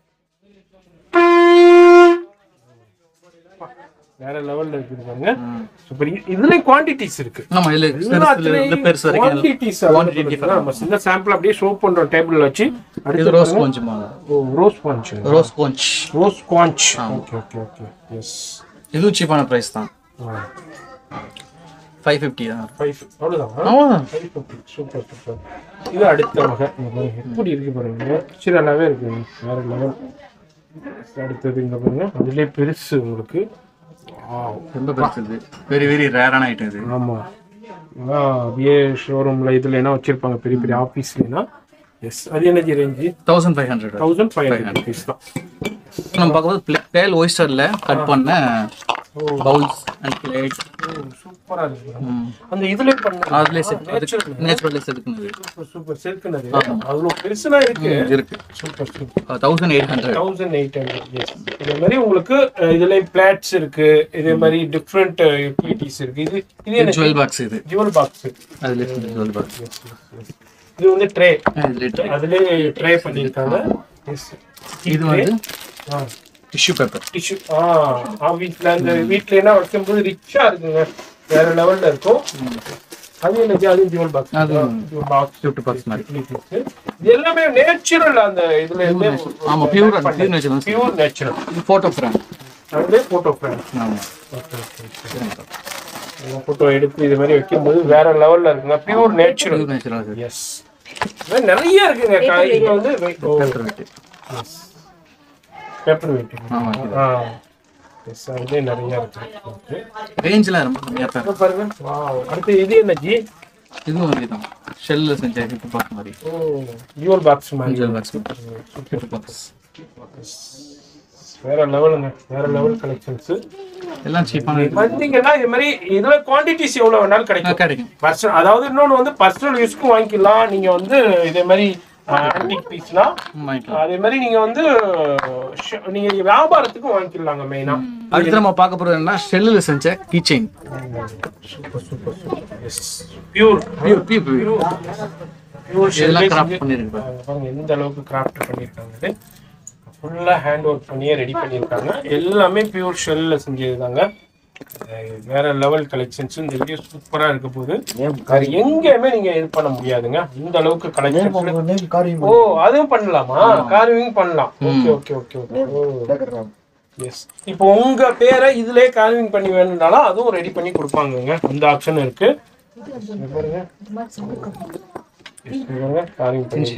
பா, வேற லெவல்ல இருக்குது பாருங்க சூப்பர் இதுல குவாண்டிட்டிஸ் இருக்கு ஆமா இதுல பெருசுல இருந்து பெருசு வரைக்கும் குவாண்டிட்டிஸ் Quantity நம்ம சின்ன சாம்பிள் அப்படியே ஷோ பண்றோம் டேபிள்ல வச்சு இது அடுத்து ரோஸ் கொஞ்சமா ஓ rose conch rose conch rose conch okay okay okay yes இதுவும் சீப்பான பிரைஸ் தான் ஃபைவ் ஃபிஃப்டி தான் ஃபைவ் அவ்வளோதான் ஆமா சூப்பர் சூப்பர் இது அடுத்த வகை இங்க பாருங்க எப்படி இருக்கு பாருங்க பிக்சர் நல்லாவே இருக்கு வேற லெவல் அடுத்தது இங்க பாருங்க அதுலயே பெருசு உங்களுக்கு Wow. ரொம்ப பெருசு இது வெரி வெரி ரேரான ஐட்டம் இது ஆமா அதான் அப்படியே ஷோரூம்ல இதுல என்ன வச்சிருப்பாங்க பெரிய பெரிய ஆஃபீஸ்லனா எஸ் அது என்ன range thousand five hundred thousand five hundred rupees தான் நம்ம பார்க்கும்போது பேல் ஒய்ஸ்டர்ல கட் பண்ண பவுல்ஸ் அண்ட் பிளேட் சூப்பரா இருக்கு அந்த இதுல பண்ண அதுலேயே செட் அதுக்கு நேச்சுரல் செதுக்குனது சூப்பர் சூப்பர் சேர்க்குனது அவ்வளோ பெருசுனா இருக்கு இருக்கு super super thousand eight hundred thousand eight hundred yes இதே மாதிரி உங்களுக்கு அஹ், இதுல பிளாட்ஸ் இருக்கு இதே மாதிரி டிஃப்ரெண்ட் யூட்டிலிட்டிஸ் இருக்கு இது இது என்ன ஜுவல் பாக்ஸ் இது ஜுவல் பாக்ஸ் அதுல ஜுவல் பாக்ஸ் இது வந்து ட்ரே இதுல அதுலயே ட்ரே பண்ணிருக்காங்க எஸ் இது வந்து டிஷ்யூ பேப்பர் டிஷ்யூ ஆ ஆ வீட்ல அந்த வீட்ல என்ன வைக்கும்போது ரிச்சா இருக்குங்க வேற லெவல்ல இருக்கும் அது என்ன அது ஜுவல் பாக்ஸ் அது ஜுவல் பாக்ஸ் கிஃப்ட் பாக்ஸ் மாதிரி இது எல்லாமே நேச்சுரல் அந்த இதுல இருந்து ஆமா pure pure natural pure natural இது போட்டோ ஃப்ரேம் அதுலேயே போட்டோ ஃப்ரேம் ஆமா ஓகே ஓகே போட்டோ எடுத்து இது மாதிரி வைக்கும்போது வேற லெவல்ல இருக்குங்க pure natural pure natural yes நிறைய இருக்குங்க காய் இது வந்து பேப்பர் வெயிட் ஆமா ஆ எஸ் அதுலேயே நிறைய இருக்கு ஓகே ரேஞ்சில் ரொம்ப கம்மியாக தான் இருக்கும் பாருங்க வாவ் அடுத்து இது என்ன ஜி இதுவும் அதே தான் ஷெல்லில் செஞ்ச கிஃப்ட் பாக்ஸ் மாதிரி ஓ டியூல் பாக்ஸ் மாதிரி ஜுவல் பாக்ஸ் கிஃப்ட் பாக்ஸ் வேற லெவலுங்க வேற லெவல் கலெக்ஷன்ஸ் எல்லாம் சீப்பான வந்தீங்கன்னா இது மாதிரி இதுல குவான்டிட்டிஸ் எவ்வளவு வேணாலும் கிடைக்கும் கிடைக்கும் பர்சனல் அதாவது இன்னொன்று வந்து பர்சனல் யூஸ்க்கும் வாங்கிக்கலாம் நீங்க வந்து இதே மாதிரி ஆன்டிக் பீஸ்னா வாங்கிக்கலாம் அதே மாதிரி நீங்க வந்து ஷ- நீங்க வியாபாரத்துக்கும் வாங்கிக்கலாங்க மெயினா அடுத்து நம்ம பார்க்க போகிறது என்ன ஷெல்லில் செஞ்ச key chain super super super yes pure pure pure pure pure இதெல்லாம் கிராஃப்ட் பண்ணியிருக்கு பாருங்க எந்த அளவுக்கு கிராஃப்ட் பண்ணியிருக்காங்க ஃபுல்லா ஹேண்ட் ஒர்க் பண்ணியே ரெடி பண்ணியிருக்காங்க எல்லாமே பியூர் ஷெல்ல செஞ்சதுதாங்க அஹ் வேற லெவல் கலெக்ஷன்ஸ் இந்த வீடியோ சூப்பரா இருக்க போகுது வேற எங்கேயுமே நீங்க இது பண்ண முடியாதுங்க இந்த அளவுக்கு கலெக்ஷன்ஸ் ஓ அதுவும் பண்ணலாமா கார்விங் பண்ணலாம் ஓகே ஓகே ஓகே ஓகே ஓ எஸ் இப்போ உங்க பேரை இதுலயே கால்விங் பண்ணி வேணும்னாலும் அதுவும் ரெடி பண்ணி கொடுப்பாங்கங்க அந்த ஆப்ஷன் இருக்கு இங்க பாருங்க இங்க பாருங்க carving பண்ணி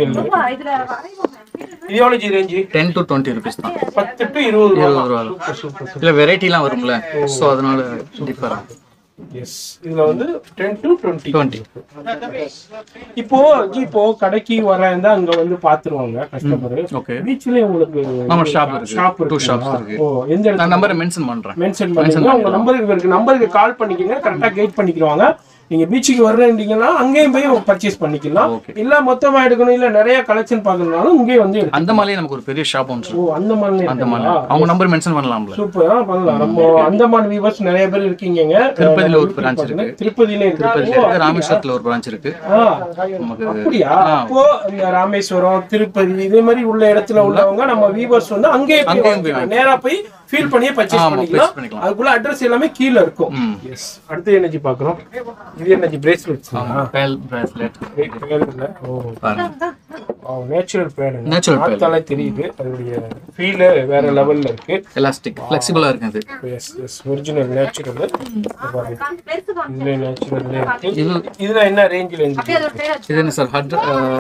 இது எவ்வளவு ji range ten to twenty rupees தான் பத்து டு இருபது ரூபா இருபது ரூபா சூப்பர் சூப்பர் இல்லை வெரைட்டிலாம் வரும்ல ஸோ அதனால டிஃபர் எஸ் இதுல வந்து டென் டு டுவெண்ட்டி டுவெண்ட்டி இப்போ ஜி இப்போ கடைக்கு வரேன் அங்க வந்து பாத்துருவாங்க கஸ்டமர் ஓகே பீச்லயே உங்களுக்கு ஆமா ஷாப் இருக்கு ஷாப் டூ இருக்கு ஷாப்ஸ் இருக்கு ஓ எந்த இடத்துல நான் நம்பரை மென்ஷன் பண்றேன் மென்ஷன் பண்ணுங்க உங்க நம்பருக்கு இருக்கு நம்பருக்கு கால் பண்ணிக்கங்க கரெக்டா கைட் பண்ணிக்கிறவாங்க நீங்க பீச்சுக்கு வர்றீங்கன்னா அங்கேயும் போய் பர்ச்சேஸ் பண்ணிக்கலாம் Okay. இல்ல மொத்தமா எடுக்கணும் இல்ல நிறைய கலெக்ஷன் பார்க்கணும்னாலும் இங்கே வந்து எடுத்து அந்த மாதிரியே நமக்கு ஒரு பெரிய ஷாப் ஒன்று ஓ அந்த மாதிரி அந்த மாதிரி அவங்க நம்பர் மென்ஷன் பண்ணலாம்ல சூப்பர் பண்ணலாம் நம்ம அந்தமான் வியூவர்ஸ் நிறைய பேர் இருக்கீங்க திருப்பதியில ஒரு branch இருக்கு. திருப்பதியில இருக்கு திருப்பதியில இருக்கு ராமேஸ்வரத்துல ஒரு பிரான்ச் இருக்கு ஆ, நமக்கு அப்படியா அப்போ இந்த ராமேஸ்வரம் திருப்பதி இதே மாதிரி உள்ள இடத்துல உள்ளவங்க நம்ம வியூவர்ஸ் வந்து அங்கேயே போய் அங்கேயும் போய் வாங்கிக்கலாம். நேரா போய் ஃபீல் பண்ணியே பர்ச்சேஸ் ஆமா, பண்ணிக்கலாம் purchase பண்ணிக்கலாம். அதுக்குள்ள அட்ரஸ் எல்லாமே கீழ இருக்கும் ம். எஸ் அடுத்து எனர்ஜி பாக்குறோம் இது எனர்ஜி பிரேஸ்லெட்ஸ் பேல் பிரேஸ்லெட் ஓ பாருங்க நேச்சுரல் பேட் Natural pad. பார்த்தாலே தெரியுது அதோடைய ஃபீல் வேற லெவல்ல இருக்கு எலாஸ்டிக் ஃபிளெக்சிபிளா இருக்கு இது எஸ் எஸ் ஒரிஜினல் நேச்சுரல் இதுல நேச்சுரல் இருக்கு இது இதுல என்ன ரேஞ்சில இருந்து இது என்ன சார் ஹட்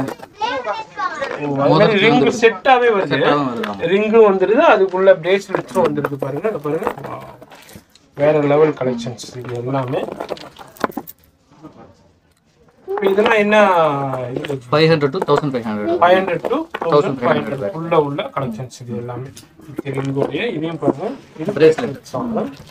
ரிங் செட்டாவே வருது வருது ரிங்கும் வந்துருது அதுக்குள்ள பிரேஸ்லெட்ஸும் வந்துருது பாருங்க இங்க பாருங்க Wow. வேற லெவல் கலெக்ஷன்ஸ் இது எல்லாமே இப்ப இதெல்லாம் என்ன இது five hundred to thousand five hundred five hundred to thousand five hundred உள்ள உள்ள கலெக்ஷன்ஸ் இது எல்லாமே ரிங்கோடைய இதையும் பாருங்க இது Bracelet. bracelets ஆகும்.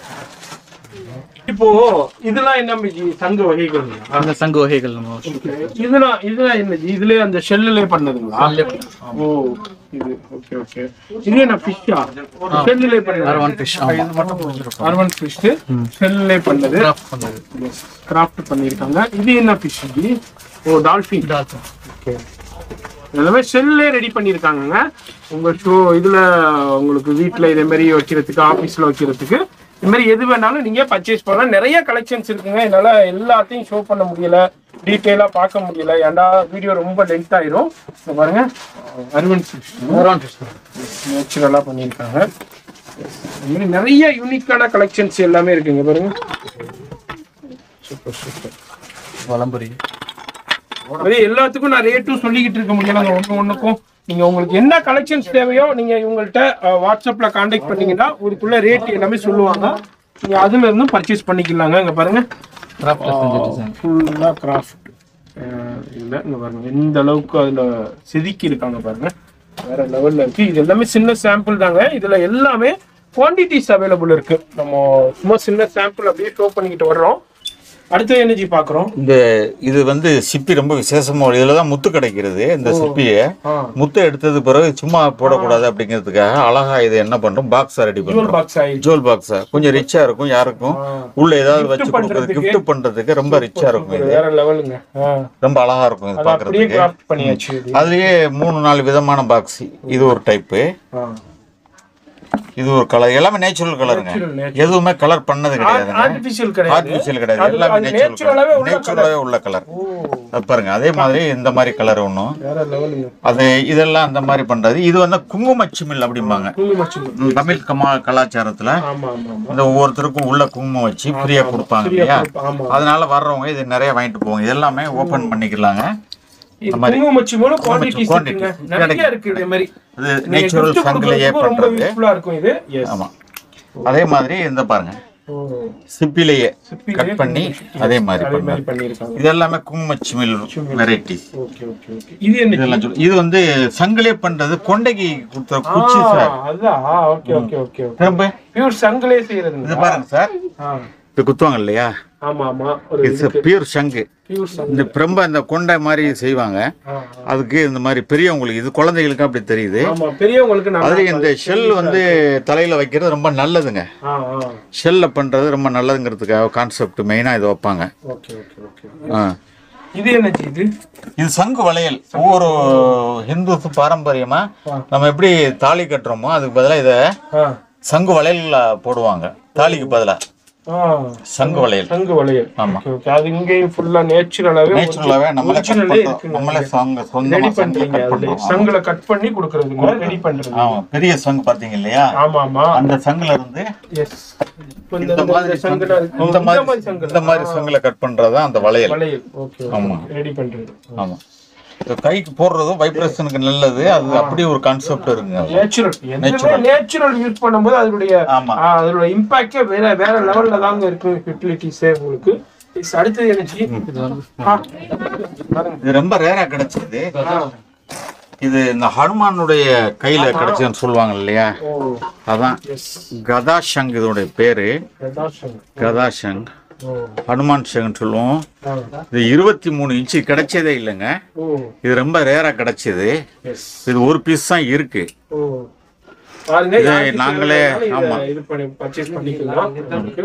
இப்போ இதெல்லாம் என்ன மிஜி சங்க வகைகள் அந்த சங்கு வகைகள் நம்ம இதெல்லாம் இதெல்லாம் என்ன ஜி? இதுலயே அந்த ஷெல்லுலே பண்ணதுங்களா ஓ இது ஓகே ஓகே இது என்ன ஃபிஷ்ஷா ஷெல்லுலே பண்ணது அரவன் ஃபிஷ் இது மட்டும் புரிஞ்சிருக்கும் அர்வன் ஃபிஷ் ஷெல்லுலே பண்ணது கிராஃப்ட் பண்ணது கிராஃப்ட் பண்ணிருக்காங்க இது என்ன ஃபிஷ் ஜி ஓ டால்ஃபின் ஓகே எல்லாமே செல்லே ரெடி பண்ணியிருக்காங்கங்க உங்க ஷோ இதுல உங்களுக்கு வீட்ல இதே மாதிரி வைக்கிறதுக்கு ஆபீஸ்ல வைக்கிறதுக்கு இது மாதிரி எது வேணாலும் நீங்க பர்ச்சேஸ் பண்ணலாம் நிறைய கலெக்ஷன்ஸ் இருக்குங்க என்னால எல்லாத்தையும் ஷோ பண்ண முடியல டீட்டெயிலா பார்க்க முடியல ஏன்டா வீடியோ ரொம்ப லென்த் ஆயிரும் இங்க பாருங்க அருவன் ஃபிஷ் அரவன் ஃபிஷ் நேச்சுரலா பண்ணியிருக்காங்க இது மாதிரி நிறைய யூனிக்கான கலெக்ஷன்ஸ் எல்லாமே இருக்குங்க பாருங்க சூப்பர் சூப்பர் வலம்புரி அதே எல்லாத்துக்கும் நான் ரேட்டும் சொல்லிக்கிட்டு இருக்க முடியல ஒன்று ஒன்றுக்கும் நீங்க உங்களுக்கு என்ன கலெக்ஷன்ஸ் தேவையோ நீங்க இவங்கள்ட்ட அஹ், வாட்ஸ்அப்ல காண்டாக்ட் பண்ணீங்கன்னா இதுக்குள்ள ரேட் எல்லாமே சொல்லுவாங்க நீங்க அதுல இருந்தும் பர்ச்சேஸ் பண்ணிக்கலாங்க இங்க பாருங்க கிராஃப்ட்ல செஞ்ச டிசைன் ஃபுல்லா கிராஃப்ட் இல்ல இங்க பாருங்க எந்த அளவுக்கு அதுல செதுக்கி இருக்காங்க பாருங்க வேற லெவல்ல இருக்கு இது எல்லாமே சின்ன சாம்பிள் தாங்க இதுல எல்லாமே குவான்டிட்டிஸ் அவைலபிள் இருக்கு நம்ம சும்மா சின்ன சாம்பிள் அப்படியே ஷோ பண்ணிக்கிட்டு வர்றோம் அடுத்து எனர்ஜி பாக்குறோம் இந்த இது வந்து சிப்பி ரொம்ப விசேஷமா ஒரு- இதுல தான் முத்து கிடைக்கிறது இந்த சிப்பியை ஆ முத்து எடுத்தது பிறகு சும்மா போடக்கூடாது அப்படிங்கிறதுக்காக அழகா இது என்ன பண்றோம் பாக்ஸா ரெடி ஜுவல் பண்றோம் பாக்ஸ் ஆயில் ஜுவல் பாக்ஸா கொஞ்சம் ரிச்சா இருக்கும் யாருக்கும் உள்ள ஏதாவது வச்சு கொடுக்கறது கிஃப்ட் பண்றதுக்கு ரொம்ப ரிச்சா இருக்கும் இது வேற லெவலுங்க ரொம்ப அழகா இருக்கும் இது அது அப்படியே பாக்குறதுக்கு கிராஃப்ட் பண்ணியாச்சு இது. அதுலயே மூணு நாலு விதமான பாக்ஸ் இது ஒரு டைப்பு ஆ. இது ஒரு கலர் எல்லாமே நேச்சுரல் கலருங்க Natural, natural. எதுவுமே கலர் பண்ணது கிடையாதுங்க ஆர்டிபிஷியல் கிடையாது ஆர்டிபிஷியல் கிடையாது அது- எல்லாமே அது நேச்சுரல் நேச்சுரலாவே உள்ள நேச்சுரலாவே உள்ள கலர் ஓ அது பாருங்க அதே மாதிரி இந்த மாதிரி கலர் ஒன்றும் வேற லெவலுங்க அது இதெல்லாம் அந்த மாதிரி பண்றது இது வந்து குங்குமச்சிமில் அப்படிம்பாங்க குங்கும வச்சுக்கோ ம், தமிழ் கமா கலாச்சாரத்துல ஆமா ஆமா ஆமா இந்த ஒவ்வொருத்தருக்கும் உள்ள குங்குமம் வச்சு ஃப்ரீயா கொடுப்பாங்க ஃப்ரீயா இல்லையா கொடுப்பா- ஆமா அதனால வர்றவங்க இது நிறைய வாங்கிட்டு போவாங்க இது எல்லாமே ஓபன் பண்ணிக்கலாங்க இது குங்கும வச்சு மூல குவான்டிட்டிஸ் quantity. இருக்குங்க நிறைய இருக்கு இதே மாதிரி இது நீங்க நேச்சுரல் gift சங்கிலேயே கொடுக்கறதுக்கும் ரொம்ப பண்றது யூஸ்ஃபுல்லா இருக்கும் இது எஸ் ஆமா அதே மாதிரி இந்த பாருங்க ஓ சிப்பிலேயே சிப்பிலேயே கட் பண்ணி அதே மாதிரி அதே மாதிரி பண்ணது பண்ணிருக்காங்க இது எல்லாமே குங்குமச்சிமில் வெரைட்டிஸ் ஓகே ஓகே ஓகே இது என்ன இதெல்லாம் சொல்லு இது வந்து சங்கிலே பண்றது கொண்டைக்கு கொடுத்த குச்சி சார் அதான் ஓகே ஓகே ஓகே ஓகே திரும்ப பியூர் சங்கிலே செய்யறதுங்க இது பாருங்க சார் ஆ இது குத்துவாங்க இல்லையா ஆமா ஆமா ஒரு இது பியூர் சங்கு பியூர் சங்கு இந்த பிரம்ப இந்த கொண்டை மாதிரி செய்வாங்க ஆ, அதுக்கு இந்த மாதிரி பெரியவங்களுக்கு இது குழந்தைகளுக்கு அப்படி தெரியுது ஆமா பெரியவங்களுக்கு நல்லா அதுல இந்த ஷெல் வந்து தலையில வைக்கிறது ரொம்ப நல்லதுங்க ஆ ஆ ஷெல்ல பண்றது ரொம்ப நல்லதுங்கிறதுக்காக கான்செப்ட் மெயினா இது வைப்பாங்க ஓகே ஓகே ஓகே ஆ. இது என்ன இது இது சங்கு வளையல் ஒவ்வொரு ஹிந்து பாரம்பரியமா நம்ம எப்படி தாலி கட்டுறோமோ அதுக்கு பதிலா இத ஆ சங்கு வளையல்ல போடுவாங்க தாலிக்கு பதிலா ஆ சங்கு வளையல் சங்கு வளையல் ஆமா. Okay, okay. அது இங்கேயும் ஃபுல்லா நேச்சுரலாவே நேச்சுரலாவே நம்மளே cut ஒரிஜினலே பண்றோம் இருக்குங்க நம்மளே சங்க ரெடி சொந்தமா சங்கு பண்றீங்க கட் அதுல பண்றோம் சங்குல கட் பண்ணி கொடுக்கறதுங்க ரெடி பண்றது ஆமா பெரிய சங்கு பாத்தீங்க இல்லையா ஆமா ஆமா அந்த சங்குல இருந்து எஸ் இப்போ இந்த இந்த இந்த மாதிரி சங்குல சங்கு- இந்த மாதிரி சங்குல இந்த மாதிரி சங்குல கட் பண்றதா அந்த வளையல் வளையல் ஓகே ஆமா. ரெடி பண்றது ஆமா இது கைக்கு போடுறதும் வைப்ரேஷனுக்கு நல்லது அது அப்படியே ஒரு கான்செப்ட் இருக்குங்க அதுல. நேச்சுரல் எதுவுமே நேச்சுரல் யூஸ் பண்ணும்போது அதனுடைய ஆமா ஆ, அதோட இம்பாக்டே வேற வேற லெவல்ல தாங்க இருக்கு ஃபெசிலிட்டிஸே உங்களுக்கு Yes, அடுத்தது எனர்ஜி இது ரொம்ப ரேரா கிடைச்சது இது இந்த ஹனுமானுடைய கையில கிடைச்சதுன்னு சொல்லுவாங்க இல்லையா ஓ அதான் எஸ் கதாஷங் இதோடைய பேரு பிரதாஷன் கதாஷங் ஓ ஹனுமான் ஷங்னு சொல்லுவோம் ஆ. இது இருபத்தி மூணு இன்ச்சு கிடைச்சதே இல்லைங்க ஓ இது ரொம்ப ரேரா கிடைச்சது எஸ் இது ஒரு பீஸ் தான் இருக்கு ஓ பாருங்க இதை யாருக்கு நாங்களே- தேவைனாலும் இதை ஆமா. இது பண்ணி பர்ச்சேஸ் பண்ணிக்கலாம் உங்களுக்கு.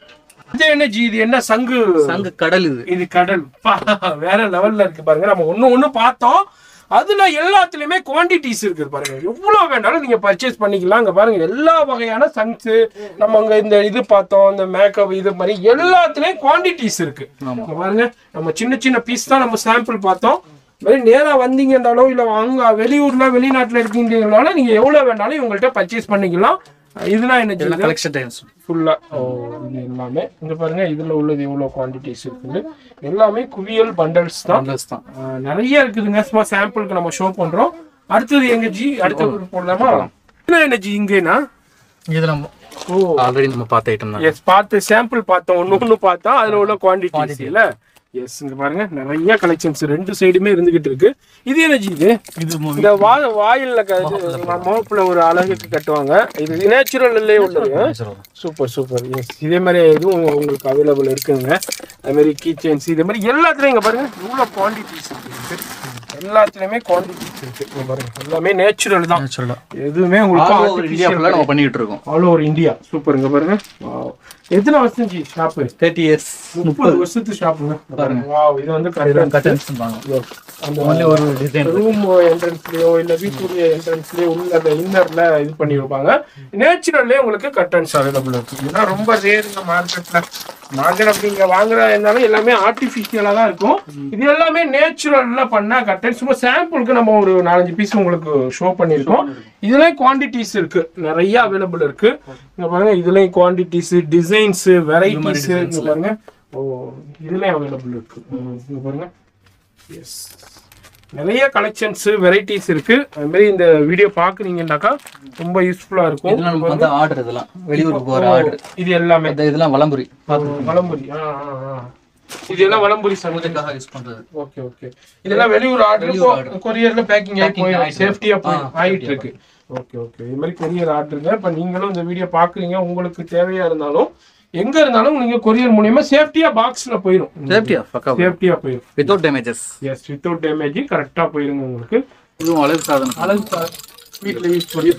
இது என்ன ஜி இது என்ன சங்கு சங்கு கடல் இது இது கடல் பா, வேற லெவல்ல இருக்கு பாருங்க நம்ம ஒண்ணு ஒண்ணு பார்த்தோம் அதுல எல்லாத்துலயுமே குவாண்டிட்டிஸ் இருக்கு பாருங்க எவ்வளவு வேணாலும் நீங்க பர்ச்சேஸ் பண்ணிக்கலாம் அங்க பாருங்க எல்லா வகையான சங்ஸ் நம்ம அங்க இந்த இது பார்த்தோம் இந்த மேக்கப் இது மாதிரி எல்லாத்துலயும் குவாண்டிட்டிஸ் இருக்கு இங்க பாருங்க நம்ம சின்ன சின்ன பீஸ் தான் நம்ம சாம்பிள் பார்த்தோம் மாதிரி நேரா வந்தீங்கன்றாலோ இல்ல அங்க வெளியூர்ல வெளிநாட்டுல இருக்கீங்கனாலும் நீங்க எவ்வளவு வேணாலும் இவங்கள்ட்ட பர்ச்சேஸ் பண்ணிக்கலாம் இதெல்லாம் என்ன சொல்லுது? கலெக்ஷன் டைம்ஸ் ஃபுல்லா ஓ இது எல்லாமே இங்க பாருங்க இதுல உள்ளது எவ்வளவு குவாண்டிட்டிஸ் இருக்குது எல்லாமே குவியல் பண்டல்ஸ் தான் பண்டல்ஸ் தான் ஆஹ் நிறைய இருக்குதுங்க சும்மா சாம்பிளுக்கு நம்ம ஷோ பண்றோம் அடுத்தது எங்க ஜி அடுத்தது போடலாமா என்ன என்ன ஜி இங்கேனா இது நம்ம ஓ ஆல்ரெடி நம்ம பார்த்த ஐட்டம் தான் எஸ் பார்த்து சாம்பிள் பார்த்தோம் ஒண்ணு ஒண்ணு பார்த்தா அதுல உள்ள குவாண்டிட்டிஸ் இல்ல எஸ் இங்க பாருங்க நிறைய கலெக்ஷன்ஸ் ரெண்டு சைடுமே இருந்துகிட்டு இருக்கு இது என்ன ஜி இது இது இந்த வா வாயில்ல க- இது முகப்புல ஒரு அழகுக்கு கட்டுவாங்க இது நேச்சுரல்லே உள்ளது சூப்பர் சூப்பர் எஸ் இதே மாதிரி இதுவும் உங்களுக்கு அவைலபிள் இருக்குங்க அது மாதிரி கீ செயின்ஸ் இதே மாதிரி எல்லாத்துலயும் இங்க பாருங்க இவ்வளோ குவான்டிட்டிஸ் இருக்கு எல்லாத்துலயுமே குவான்டிட்டிஸ் இருக்கு இங்க பாருங்க எல்லாமே நேச்சுரல் தான் எதுவுமே உங்களுக்கு இந்தியா ஃபுல்லாக நம்ம பண்ணிட்டு இருக்கோம் ஆல் ஓவர் இந்தியா சூப்பர் இங்க பாருங்க Wow. எத்தனை வருஷம் ஜி ஷாப்பு தேர்ட்டி இயர்ஸ் முப்பது வருஷத்து ஷாப்புங்க பாருங்க வாவ் இது வந்து கரெக்டாக கட்டன்ஸ் அந்த ஒன்லி ஒரு டிசைன் ரூம் என்ட்ரன்ஸ்லயோ இல்ல வீட்டுடைய என்ட்ரன்ஸ்லயோ உள்ள அந்த இன்னர்ல இது பண்ணி வைப்பாங்க நேச்சுரல்லே உங்களுக்கு கட்டன்ஸ் அவைலபிள் இருக்கு இதெல்லாம் ரொம்ப ரேருங்க மார்க்கெட்ல மார்க்கெட் அப்படிங்க வாங்குறா இருந்தாலும் எல்லாமே ஆர்டிஃபிஷியலா தான் இருக்கும் இது எல்லாமே நேச்சுரல்ல பண்ண கட்டன்ஸ் சும்மா சாம்பிளுக்கு நம்ம ஒரு நாலஞ்சு பீஸ் உங்களுக்கு ஷோ பண்ணியிருக்கோம் இதுலயும் குவாண்டிட்டிஸ் இருக்கு நிறைய அவைலபிள் இருக்கு இங்க பாருங்க இதுலயும் குவாண்டிட்டிஸ் டிசைன்ஸ் வெரைட்டிஸ் இங்க பாருங்க ஓ இதுலயும் அவைலபிள் இருக்கு ம், இங்க பாருங்க எஸ் நிறைய கலெக்ஷன்ஸ் வெரைட்டிஸ் இருக்கு அது மாதிரி இந்த வீடியோ பாக்குறீங்கன்னாக்கா ரொம்ப யூஸ்ஃபுல்லா இருக்கும் இதெல்லாம் நமக்கு வந்து ஆர்டர் இதெல்லாம் வெளியூருக்கு போகிற ஆர்டர் இது எல்லாமே இதெல்லாம் வலம்புரி வலம்புரி ஆ, ஆ, ஆ. இது எல்லாம் வலம்புரி சமைச்சு பூஜைக்காக யூஸ் பண்றது ஓகே ஓகே இதெல்லாம் வெளியூர் ஆர்டர் கொரியர்ல பேக்கிங் ஆகி போய் சேஃப்டியா போய் ஆயிட்டு இருக்கு ஓகே ஓகே இது மாதிரி கொரியர் ஆர்டருங்க இப்ப நீங்களும் இந்த வீடியோ பாக்குறீங்க உங்களுக்கு தேவையா இருந்தாலும் எங்க இருந்தாலும் நீங்க கொரியர் மூலியமா சேஃப்டியா பாக்ஸ்ல போயிடும் சேஃப்டியா பக்கா சேஃப்டியா போயிடும் without damages yes without damage கரெக்டா போயிருங்க உங்களுக்கு இதுவும் அழகு சாதனம் அழகு சார் வீட்டில் யூஸ் பண்ணி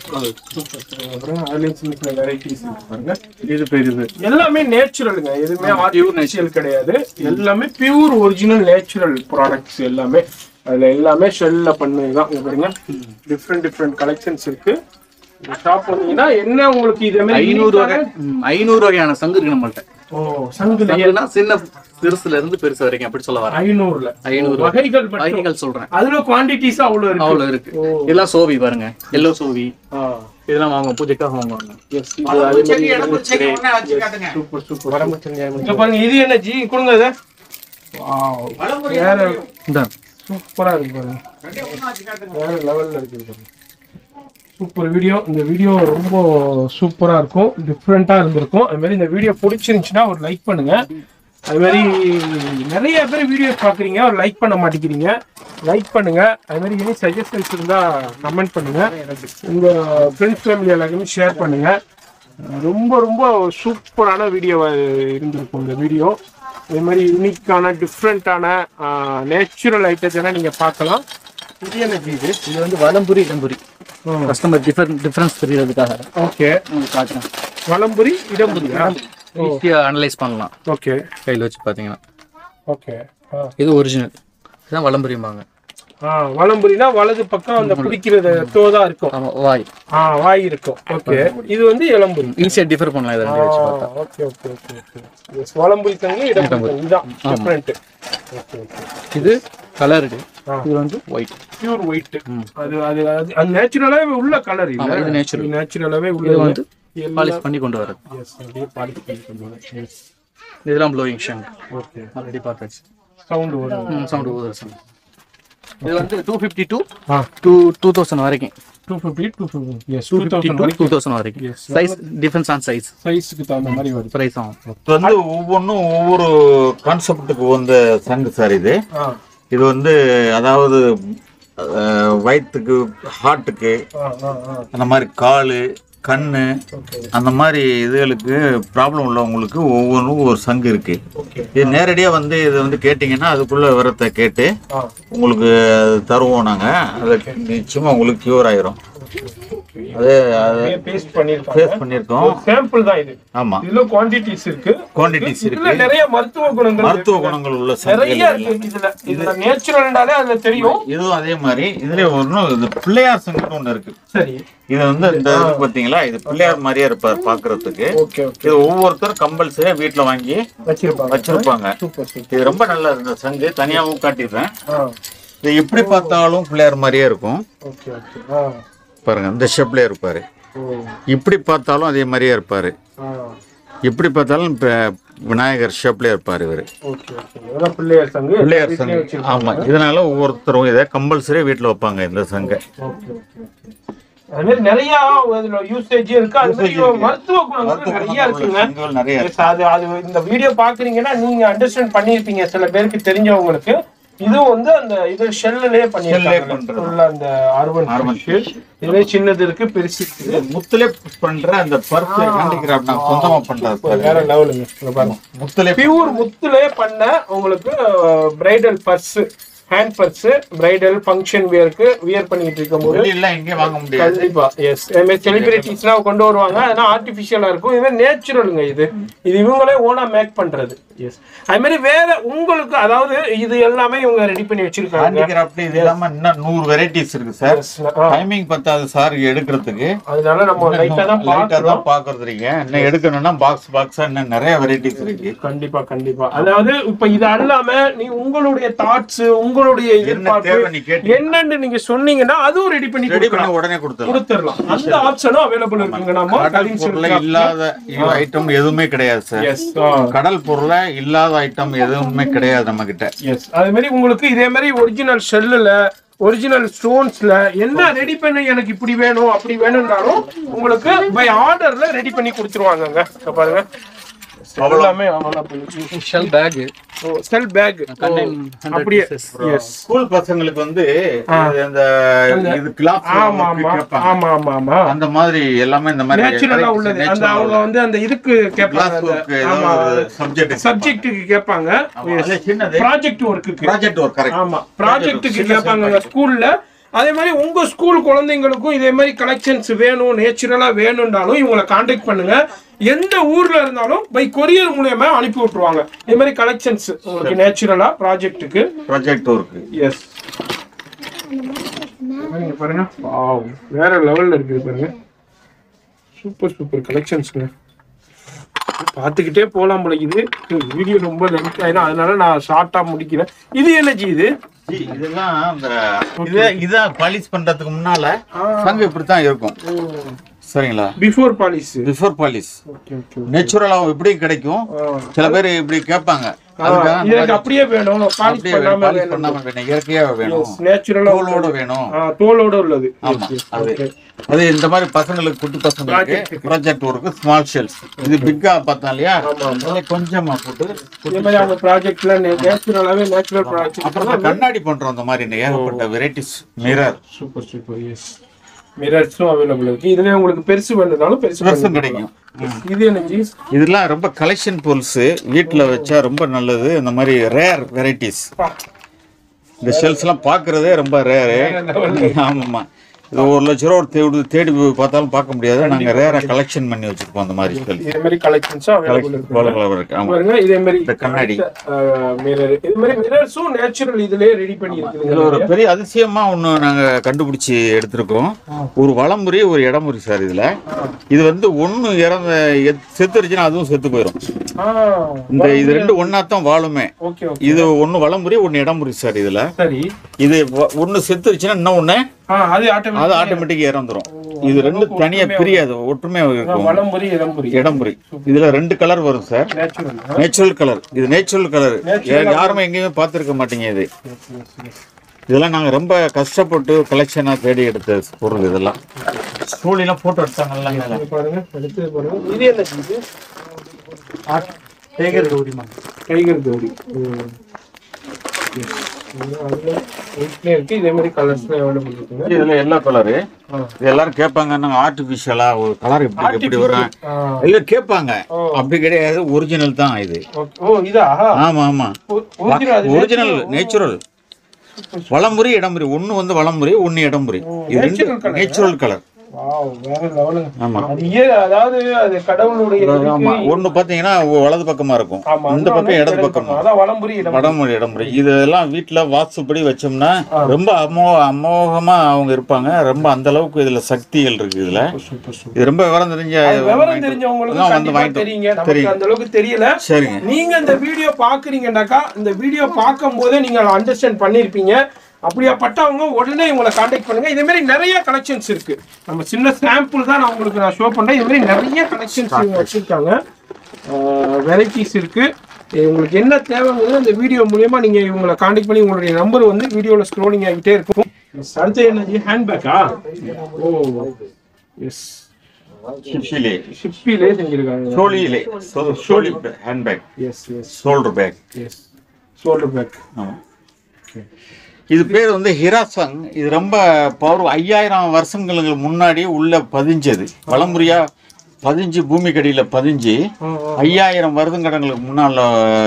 அப்புறம் அதுலேயும் சின்ன சின்ன வெரைட்டிஸ் பாருங்க இது பெரியது எல்லாமே நேச்சுரலுங்க எதுவுமே ஆர்டிஃபிஷியல் கிடையாது எல்லாமே பியூர் ஒரிஜினல் நேச்சுரல் ப்ராடக்ட்ஸ் எல்லாமே அதுல எல்லாமே ஷெல்ல பண்ணது தான் இங்க பாருங்க டிஃப்ரெண்ட் டிஃப்ரெண்ட் கலெக்ஷன்ஸ் இருக்கு ஷாப் வந்தீங்கன்னா என்ன உங்களுக்கு இதே மாதிரி ஐநூறு வகை ம், ஐநூறு வகையான சங்கு இருக்கு நம்மள்ட்ட ஓ சங்குல சங்குனா சின்ன சிறுசுல இருந்து பெருசு வரைக்கும் அப்படி சொல்ல வரேன் ஐநூறுல ஐநூறு வகைகள் மட்டும். வகைகள் சொல்றேன் அதுல குவான்டிட்டிஸ் அவ்வளவு இருக்கு அவ்வளவு இருக்கு இதெல்லாம் சோவி பாருங்க எல்லோ சோவி ஆ இதெல்லாம் வாங்குவோம் பூஜைக்காக வாங்குவாங்க எஸ் இது அதே மாதிரி சூப்பர் சூப்பர் இங்க பாருங்க இது என்ன ஜி கொடுங்க இதை Wow. வேற இந்த சூப்பரா இருக்கு பாருங்க வேற லெவல்ல இருக்கு பாருங்க சூப்பர் வீடியோ இந்த வீடியோ ரொம்ப சூப்பரா இருக்கும் டிஃப்ரெண்டா இருந்திருக்கும் அது மாதிரி இந்த வீடியோ பிடிச்சிருந்துச்சுன்னா ஒரு லைக் பண்ணுங்க அது மாதிரி நிறைய பேர் வீடியோஸ் பார்க்குறீங்க ஒரு லைக் பண்ண மாட்டேங்கிறீங்க லைக் பண்ணுங்க அது மாதிரி எனி சஜஷன்ஸ் இருந்தா கமெண்ட் பண்ணுங்க உங்க ஃப்ரெண்ட்ஸ் ஃபேமிலி எல்லாருக்குமே ஷேர் பண்ணுங்க ரொம்ப ரொம்ப சூப்பரான வீடியோ இருந்திருக்கும் இந்த வீடியோ இதே மாதிரி யூனிக்கான டிஃப்ரெண்ட்டான நேச்சுரல் ஐட்டத்தை நீங்க பார்க்கலாம் இது என்ன இது இது வந்து வலம்புரி இடம்புரி கஸ்டமர் டிஃபரன் டிஃபரன்ஸ் தெரியறதுக்காக ஓகே உங்களுக்கு காட்டுறேன் வலம்புரி இடம்புரியா ஈஸியாக அனலைஸ் பண்ணலாம் ஓகே கையில் வச்சு பார்த்தீங்கன்னா ஓகே இது ஒரிஜினல் இதுதான் வலம்புரிம்பாங்க ஆ வலம்புரினா வலது பக்கம் அந்த பிடிக்கிறது தோதா இருக்கும் ஆமா வாய் ஆ வாய் இருக்கும் ஓகே இது வந்து இளம்புரி ஈஸியா டிஃபர் பண்ணலாம் இதை ரெண்டு வச்சு பார்த்தா okay okay okay okay yes வலம்புரி தங்கி இடம்புரி தங்கி இதுதான் டிஃபரெண்ட் ஓகே ஓகே இது கலருக்கு ஆ. இது வந்து ஒயிட் பியூர் ஒயிட் அது அது அது அது நேச்சுரலாவே உள்ள கலர் இல்ல ஆமா, இது natural. நேச்சுரலாவே உள்ள இது வந்து எல்லாம் பாலிஷ் பண்ணி கொண்டு வரது எஸ் அப்படியே பாலிஷ் பண்ணி பண்ணுவாங்க எஸ் இதெல்லாம் ப்ளோயிங் ஷங்க் ஓகே ஆல்ரெடி பார்த்தாச்சு சவுண்ட் வரும் சவுண்ட் ஊதுற சவுண்ட் இது வந்து two fifty two ah two two thousand வரைக்கும் two fifty two fifty yes two two fifty thousand two வரைக்கும் டூ தௌசண்ட் வரைக்கும் சைஸ் டிஃபரன்ஸ் ஆன் சைஸ் சைஸுக்கு தகுந்த மாதிரி வருது ப்ரைஸ் ஆகும் இது வந்து ஒவ்வொன்றும் ஒவ்வொரு கான்செப்டுக்கு வந்த சங்கு சார் இது ஆ இது வந்து அதாவது அஹ், வயிற்றுக்கு ஹார்ட்டுக்கு ஆ ஆ ஆ அந்த மாதிரி கால் கண்ணு ஓகே அந்த மாதிரி இதுகளுக்கு ப்ராப்ளம் உள்ளவங்களுக்கு ஒவ்வொன்றும் ஒரு சங்கு இருக்கு ஓகே இது நேரடியாக வந்து இது வந்து கேட்டிங்கன்னா அதுக்குள்ள விவரத்தை கேட்டு ஆ உங்களுக்கு அது தருவோம் நாங்கள் அது நிச்சயமாக உங்களுக்கு க்யூர் ஆயிரும் அது அது அப்படியே பேஸ்ட் பண்ணிருக்காங்க ஃபேஸ் பண்ணியிருக்கோம் சாம்பிள் தான் இது ஆமாம் இதுல குவாண்டிட்டிஸ் இருக்கு குவான்டிட்டிஸ் இதுல இருக்கு நிறைய மருத்துவ குணங்கள் மருத்துவ குணங்கள் உள்ள நிறைய சங்குகள் இருக்கு இதுல இதுல நேச்சுரல்னாலே அதுல தெரியும் இதுவும் அதே மாதிரி இதுல ஒன்றும் இது பிள்ளையார் சங்குன்னு ஒன்று இருக்கு சரி இது வந்து இந்த இது பார்த்தீங்களா இது பிள்ளையார் மாதிரியே இருப்பார் பார்க்கறதுக்கு ஓகே ஓகே இது ஒவ்வொருத்தரும் கம்பல்சரியா வீட்ல வாங்கி வச்சிருப்பாங்க வச்சிருப்பாங்க சூப்பர் சூப்பர் இது ரொம்ப நல்லா இந்த சங்கு தனியாகவும் காட்டிடுறேன் ஆ இது எப்படி பார்த்தாலும் பிள்ளையார் மாதிரியே இருக்கும் ஓகே ஓகே ஆ பாருங்க இந்த ஷேப்லயே இருப்பாரு ஓ இப்படி பார்த்தாலும் அதே மாதிரியே இருப்பாரு ஆ எப்படி பார்த்தாலும் இப்ப விநாயகர் ஷேப்லயே இருப்பாரு இவரு ஓகே ஓகே இதெல்லாம் பிள்ளையார் சங்கு பிள்ளையார் வீட்லயே சங்கு வச்சிருப்பாங்க. ஆமா இதனால ஒவ்வொருத்தரும் இதை கம்பல்சரியா வீட்ல வைப்பாங்க இந்த சங்கை ஓகே ஓகே ஓகே அது மாதிரி நிறைய அதுல யூசேஜ் இருக்கு அது மாதிரி மருத்துவ குணங்கள் நிறைய இருக்குங்க சங்குகள் நிறைய இருக்கு Yes, அது அது இந்த வீடியோ பாக்குறீங்கன்னா நீங்க அண்டர்ஸ்டாண்ட் பண்ணிருப்பீங்க சில பேருக்கு தெரிஞ்சவங்களுக்கு இதுவும் வந்து அந்த இது ஷெல்லுலயே பண்ணிருக்காங்க பண்றது. உள்ள அந்த ஆர்வன் Arvan fish. இதுல சின்னது இருக்கு பெருசு இருக்கு இது முத்துல பண்ற அந்த பர்ஸ் ஹேண்டிகிராஃப்ட் நான் சொந்தமா பண்றது பாருங்க. வேற லெவலுங்க இங்க பாருங்க முத்துல பியூர் முத்துலே பண்ண உங்களுக்கு bridal purse hand purse bridal function வியருக்கு வியர் பண்ணிட்டு இருக்கும் போது வெளியில எங்கேயும் வாங்க முடியாது கண்டிப்பா எஸ் அதுமாதிரி செலிபிரிட்டிஸ்லாம் கொண்டு வருவாங்க அதெல்லாம் ஆர்டிஃபிஷியலா இருக்கும் இது நேச்சுரலுங்க இது இது இவங்களே ஓனா மேக் பண்றது எஸ் அது மாதிரி வேற உங்களுக்கு அதாவது இது எல்லாமே இவங்க ரெடி பண்ணி வச்சிருக்காங்க ஹேண்டிகிராஃப்ட் இது இல்லாம இன்னும் நூறு வெரைட்டிஸ் இருக்கு சார் Yes, ஆ, டைமிங் பத்தாது சார் எடுக்கிறதுக்கு அதனால நம்ம லைட்டா தான் லைட்டா பார்க்கறோம் தான் பாக்குறது இருக்கீங்க இன்னும் எடுக்கணும்னா பாக்ஸ் பாக்ஸா இன்னும் நிறைய வெரைட்டிஸ் இருக்கு கண்டிப்பா கண்டிப்பா அதாவது இப்ப இது அல்லாம நீ உங்களுடைய தாட்ஸ் உங்களுடைய என்ன தேவை நீ எதிர்பார்ப்பு கேட்டு என்னன்னு நீங்க சொன்னீங்கன்னா அதுவும் ரெடி பண்ணி ரெடி கொடுக்கலாம் பண்ணி உடனே கொடுத்துடலாம் கொடுத்துடலாம் அந்த ஆப்ஷனும் அவைலபிள் இருக்குங்க நம்ம கடல் பொருளை இல்லாத ஐட்டம் எதுவுமே கிடையாது சார் எஸ் கடல் பொருளை இல்லாத ஐட்டம் எதுவுமே கிடையாது நம்ம கிட்ட எஸ் அதே மாதிரி உங்களுக்கு இதே மாதிரி ஒரிஜினல் ஷெல்லுல ஒரிஜினல் ஸ்டோன்ஸ்ல என்ன ரெடி பண்ணி எனக்கு இப்படி வேணும் அப்படி வேணும்னாலும் உங்களுக்கு பை ஆர்டர்ல ரெடி பண்ணி கொடுத்துருவாங்கங்க இங்க பாருங்க எல்லாமே அவ்வளோ ஷெல் பேக் செல் பேக் அப்படியே எஸ் ஸ்கூல் பசங்களுக்கு வந்து இது அந்த இது கிளாஸ் ஆமா ஆமா ஆமா ஆமா ஆமா அந்த மாதிரி எல்லாமே இந்த மாதிரி நேச்சுரலா உள்ளது அந்த அவங்க வந்து அந்த இதுக்கு கேட்பாங்க அந்த ஆமா சப்ஜெக்ட் சப்ஜெக்ட்டுக்கு கேட்பாங்க சின்னது ப்ராஜெக்ட் ஒர்க்குக்கு ப்ராஜெக்ட் ஒர்க் கரெக்ட் ஆமா ப்ராஜெக்ட்டுக்கு கேட்பாங்க ஸ்கூல்ல அதே மாதிரி உங்க ஸ்கூல் குழந்தைங்களுக்கும் இதே மாதிரி கலெக்ஷன்ஸ் வேணும் நேச்சுரலா வேணும்னாலும் இவங்களை காண்டாக்ட் பண்ணுங்க எந்த ஊர்ல இருந்தாலும் பை கொரியர் மூலியமா அனுப்பி விட்டுருவாங்க இதே மாதிரி கலெக்ஷன்ஸ் உங்களுக்கு நேச்சுரலா ப்ராஜெக்ட்டுக்கு ப்ராஜெக்ட் ஒர்க் எஸ் பாருங்க பாருங்க வாவ் வேற லெவல்ல இருக்குது பாருங்க சூப்பர் சூப்பர் கலெக்ஷன்ஸ்ங்க பார்த்துக்கிட்டே போலாம் போல இது வீடியோ ரொம்ப லென்த் ஆயிடும் அதனால நான் ஷார்ட்டா முடிக்கிறேன் இது என்ன ஜி இது இதெல்லாம் அந்த இத இத பாலிஷ் பண்றதுக்கு முன்னால சங்கு இப்படித்தான் இருக்கும் சரிங்களா before polish before polish okay okay நேச்சுரலாவும் இப்படியும் கிடைக்கும் சில பேர் இப்படி கேட்பாங்க அதுக்காக அந்த எனக்கு மாதிரி அப்படியே வேணும் பாலிஷ் அப்படியே பண்ணாம பாலிஷ் வேணும் பண்ணாம வேணும் இயற்கையா வேணும் நேச்சுரலா தோலோட வேணும் தோலோட உள்ளது ஆமா அது அது இந்த மாதிரி பசங்களுக்கு குட்டி பசங்களுக்கு ப்ராஜெக்ட் ஒர்க்கு ஸ்மால் ஷெல்ஸ் இது பிக்கா பார்த்தா இல்லையா அதுல கொஞ்சமா போட்டு இதே மாதிரி அவங்க ப்ராஜெக்ட்ல நேச்சுரலாவே நேச்சுரல் ப்ராஜெக்ட் அப்புறம் இந்த கண்ணாடி பண்றோம் இந்த மாதிரி இந்த ஏகப்பட்ட varieties mirror super super yes மிரர்ஸும் அவைலபிள் இருக்கு இதுல உங்களுக்கு பெருசு வேணும்னாலும் பெருசு பெருசும் பண்ணிக்கலாம். கிடைக்கும் இது என்ன ஜீஸ் இதெல்லாம் ரொம்ப கலெக்ஷன் பொருள்ஸ் வீட்ல வச்சா ரொம்ப நல்லது இந்த மாதிரி ரேர் வெரைட்டிஸ் இந்த ஷெல்ஸ் எல்லாம் பார்க்கறதே ரொம்ப ரேரு ஆமாம்மா இது ஒரு லட்ச ரூபா ஒரு தேடி தேடி போய் பார்த்தாலும் பார்க்க முடியாது நாங்க ரேரா கலெக்ஷன் பண்ணி வச்சிருக்கோம் அந்த மாதிரி ஷெல்ஃப் இதே மாதிரி கலெக்ஷன்ஸும் அவைலபிள் இருக்கு கலர் இருக்கு ஆமா பாருங்க இதே மாதிரி இந்த கண்ணாடி. மிரர் இது மாதிரி மிரர்ஸும் நேச்சுரல் இதுலயே ரெடி பண்ணி இதுல ஒரு இருக்குதுங்க பெரிய அதிசயமா ஒண்ணு நாங்க கண்டுபிடிச்சு எடுத்திருக்கோம் ஒரு வளமுறை ஒரு இடமுறை சார் இதுல இது வந்து ஒண்ணு இறந்த எத்- செத்துருச்சுன்னா அதுவும் செத்து போயிடும் இந்த இது ரெண்டு ஒன்னா தான் வாழுமே ஓகே ஓகே இது ஒண்ணு வளமுறை ஒண்ணு இடமுறை சார் இதுல சரி இது வ- ஒண்ணு செத்துருச்சுன்னா இன்னும் ஒண்ணு ஆ அது அது ஆட்டோமேட்டிக் ஆட்டோமேட்டிக்கா இறந்துரும் இது ரெண்டு தனியா பிரியாது ஒற்றுமையா இருக்கும் வலம்புரி இடம்புரி இடமுறை இதுல ரெண்டு கலர் வரும் சார் நேச்சுரல் நேச்சுரல் கலர் இது நேச்சுரல் கலர் யாருமே எங்கேயுமே பார்த்துருக்க மாட்டீங்க இது இதெல்லாம் நாங்க ரொம்ப கஷ்டப்பட்டு கலெக்ஷனா தேடி எடுத்த பொருள் இதெல்லாம் ஸ்கூல்லாம் போட்டோ எடுத்தாங்கல்ல மேல. பாருங்க அடுத்து பாருங்க இது என்ன இது டைகர் கௌரிமா டைகர் கௌரி ம். Yes. இதுல அதுல white-லயே இருக்கு இதே மாதிரி கலர்ஸ்லாம் அவைலபிள் இருக்குங்க இதுல எல்லா கலரு ஆ. இது எல்லாரும் கேட்பாங்க நாங்க ஆர்டிபிஷியலா ஒரு கலர் எப்படி எப்படி வரும் ஆ, இல்ல கேட்பாங்க அப்படி கிடையாது ஒரிஜினல் தான் இது okay. ஓ இதா ஆமா ஆமா ஒரிஜினல் அது ஒரிஜினல் நேச்சுரல் வளமுறை இடமுறை ஒண்ணு வந்து வளமுறை ஒண்ணு இடமுறை இது ரெண்டு natural colour. Natural colour wow வேற லெவலுங்க ஆமா அது ஏன் அதாவது அது கடவுளுடைய ஆமா ஒண்ணு பாத்தீங்கன்னா ஒ- வலது பக்கமா இருக்கும் ஆமா இந்த பக்கம் இடது பக்கம் அதான் வலம்புரி இடம் வடமுறை இடமுறை இதெல்லாம் வீட்டுல வாஸ்துப்படி வச்சோம்னா ரொம்ப அமோ அமோகமா அவங்க இருப்பாங்க ரொம்ப அந்த அளவுக்கு இதுல சக்திகள் இருக்கு இதுல சூப்பர் சூப்பர் இது ரொம்ப விவரம் தெரிஞ்ச விவரம் தெரிஞ்சவங்களுக்கு அதான் வந்து கண்டிப்பா வாங்கிட்டு தெரியுங்க நமக்கு அந்த அளவுக்கு தெரியல சரிங்க நீங்க இந்த வீடியோ பாக்குறீங்கன்னாக்கா இந்த வீடியோ பார்க்கும் போதே நீங்க அண்டர்ஸ்டாண்ட் பண்ணிருப்பீங்க அப்படியாப்பட்டவங்க உடனே உங்களை காண்டாக்ட் பண்ணுங்க இதே மாதிரி நிறைய கலெக்ஷன்ஸ் இருக்கு நம்ம சின்ன சாம்பிள் தான் நான் உங்களுக்கு நான் ஷோ பண்றேன் இதே மாதிரி நிறைய கலெக்ஷன்ஸ் இவங்க வச்சிருக்காங்க வெரைட்டிஸ் இருக்கு இது உங்களுக்கு என்ன தேவைங்கிறது இந்த வீடியோ மூலியமா நீங்க இவங்களை காண்டாக்ட் பண்ணி உங்களுடைய நம்பர் வந்து வீடியோல ஸ்க்ரோலிங் ஆகிட்டே இருக்கும் அடுத்து என்னது ஹேண்ட்பேக்கா ஓ எஸ் ஷிப்பிலே ஷிப்பிலே செஞ்சிருக்காங்க சோழியிலே சோழி handbag yes yes shoulder bag yes shoulder bag ஆமா இது பேர் வந்து ஹிராசங் இது ரொம்ப பவர் ஐயாயிரம் வருஷங்களுக்கு முன்னாடி உள்ள பதிஞ்சது வளமுறையா பதிஞ்சு பூமி கடியில பதிஞ்சு ஐயாயிரம் வருடங்களுக்கு முன்னால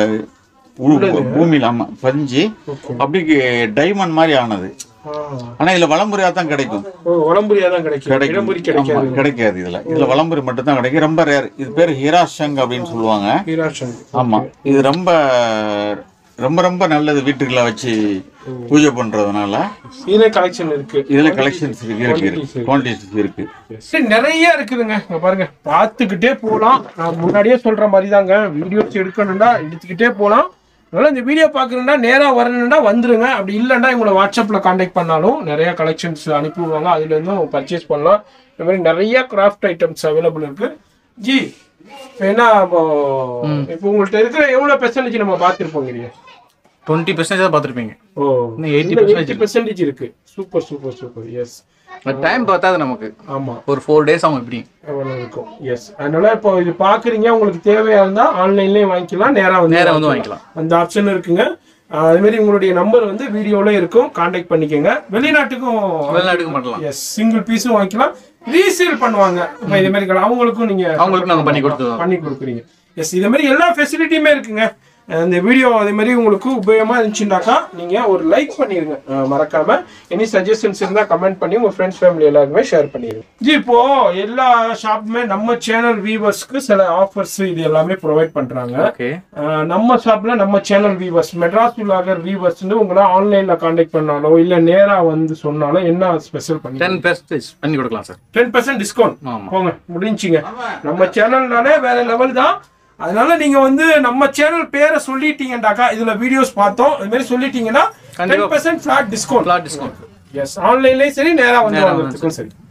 உ- பூமியில ஆமா பதிஞ்சு அப்படி டைமண்ட் மாதிரி ஆனது ஆனா இதுல வளமுறையா தான் கிடைக்கும் உடம்புரியா தான் கிடைக்கும் கிடைக்கும் இடம்புரி ஆமா, கிடைக்காது கிடைக்காது இதுல இதுல வளமுறை மட்டும் தான் கிடைக்கும் ரொம்ப ரேர் இது பேர் ஹிராஷங் அப்படின்னு சொல்லுவாங்க ஹீராஷன் ஆமா இது ரொம்ப ரொம்ப ரொம்ப நல்லது வீட்டுக்குள்ள வச்சு பூஜை பண்றதுனால இதுல கலெக்ஷன் இருக்கு இதுல கலெக்ஷன்ஸ் இருக்கு இருக்கு குவான்டிட்டிஸ் இருக்கு சரி, நிறைய இருக்குதுங்க இங்க பாருங்க பார்த்துக்கிட்டே போலாம் நான் முன்னாடியே சொல்ற மாதிரி தாங்க வீடியோஸ் எடுக்கணும்னா எடுத்துக்கிட்டே போலாம் அதனால இந்த வீடியோ பார்க்கணும்னா நேரா வரணும்னா வந்துருங்க அப்படி இல்லைன்னா இவங்களை வாட்ஸ்அப்ல காண்டாக்ட் பண்ணாலும் நிறைய கலெக்ஷன்ஸ் அனுப்பிவிடுவாங்க அதுல இருந்தும் பர்ச்சேஸ் பண்ணலாம் இந்த மாதிரி நிறைய கிராஃப்ட் ஐட்டம்ஸ் அவைலபிள் இருக்கு ஜி இப்போ என்ன இப்போ இப்போ உங்கள்ட்ட இருக்கிற எவ்வளவு பெர்சன்டேஜ் நம்ம பார்த்துருப்போங்க டுவெண்ட்டி பர்சன்டேஜ் தான் பார்த்துருப்பீங்க ஓ இன்னும் 80% எயிட்டி பெர்சன்டேஜ் இருக்கு super super super yes time பார்த்தாது நமக்கு ஆமா ஒரு ஃபோர் டேஸ் ஆகும் இப்படி அவ்வளவு இருக்கும் எஸ் அதனால இப்போ இது பாக்குறீங்க உங்களுக்கு தேவையா இருந்தா ஆன்லைன்லயே வாங்கிக்கலாம் நேரா வந்து நேரா வந்து வாங்கிக்கலாம் அந்த ஆப்ஷன் இருக்குங்க ஆஹ் அதே மாதிரி உங்களுடைய நம்பர் வந்து வீடியோல இருக்கும் காண்டாக்ட் பண்ணிக்கோங்க வெளிநாட்டுக்கும் வெளிநாட்டுக்கு பண்ணலாம் எஸ் சிங்கிள் பீஸும் வாங்கிக்கலாம் ரீசேல் பண்ணுவாங்க இப்போ இதே மாதிரி கடை- அவங்களுக்கும் நீங்க அவங்களுக்கு நாங்கள் பண்ணி கொடுத்துருவோம் பண்ணி கொடுக்குறீங்க எஸ் இதே மாதிரி எல்லா ஃபெசிலிட்டியுமே இருக்குங்க அஹ் இந்த வீடியோ அதே மாதிரி உங்களுக்கு உபயோகமா இருந்துச்சுனாக்கா நீங்க ஒரு லைக் பண்ணிருங்க அஹ் மறக்காம எனி சஜஷன்ஸ் இருந்தா கமெண்ட் பண்ணி உங்க ஃப்ரெண்ட்ஸ் ஃபேமிலி எல்லாருக்குமே ஷேர் பண்ணிருங்க ஜி இப்போ எல்லா ஷாப்புமே நம்ம சேனல் வியூவர்ஸ்க்கு சில ஆஃபர்ஸ் இது எல்லாமே ப்ரொவைட் பண்றாங்க ஓகே அஹ் நம்ம ஷாப்ல நம்ம சேனல் வியூவர்ஸ் மெட்ராஸ் விலாகர் வியூவர்ஸ்னு உங்களை ஆன்லைன்ல காண்டாக்ட் பண்ணாலோ இல்ல நேரா வந்து சொன்னாலும் என்ன ஸ்பெஷல் பண்ணி டென் பர்சன்டேஜ் பண்ணி கொடுக்கலாம் சார் டென் பர்சன்ட் டிஸ்கவுண்ட் ஆமா போங்க முடிஞ்சுங்க நம்ம சேனல்னாலே வேற லெவல் தான் அதனால நீங்க வந்து நம்ம சேனல் பேரை சொல்லிட்டீங்கடாக்கா இதுல வீடியோஸ் பார்த்தோம் அது மாதிரி சொல்லிட்டீங்கன்னா டென் கண்டிப்பா. Percent flat discount flat discount yes ஆன்லைன்லயும் சரி நேரா வந்து வாங்குறதுக்கும் சரி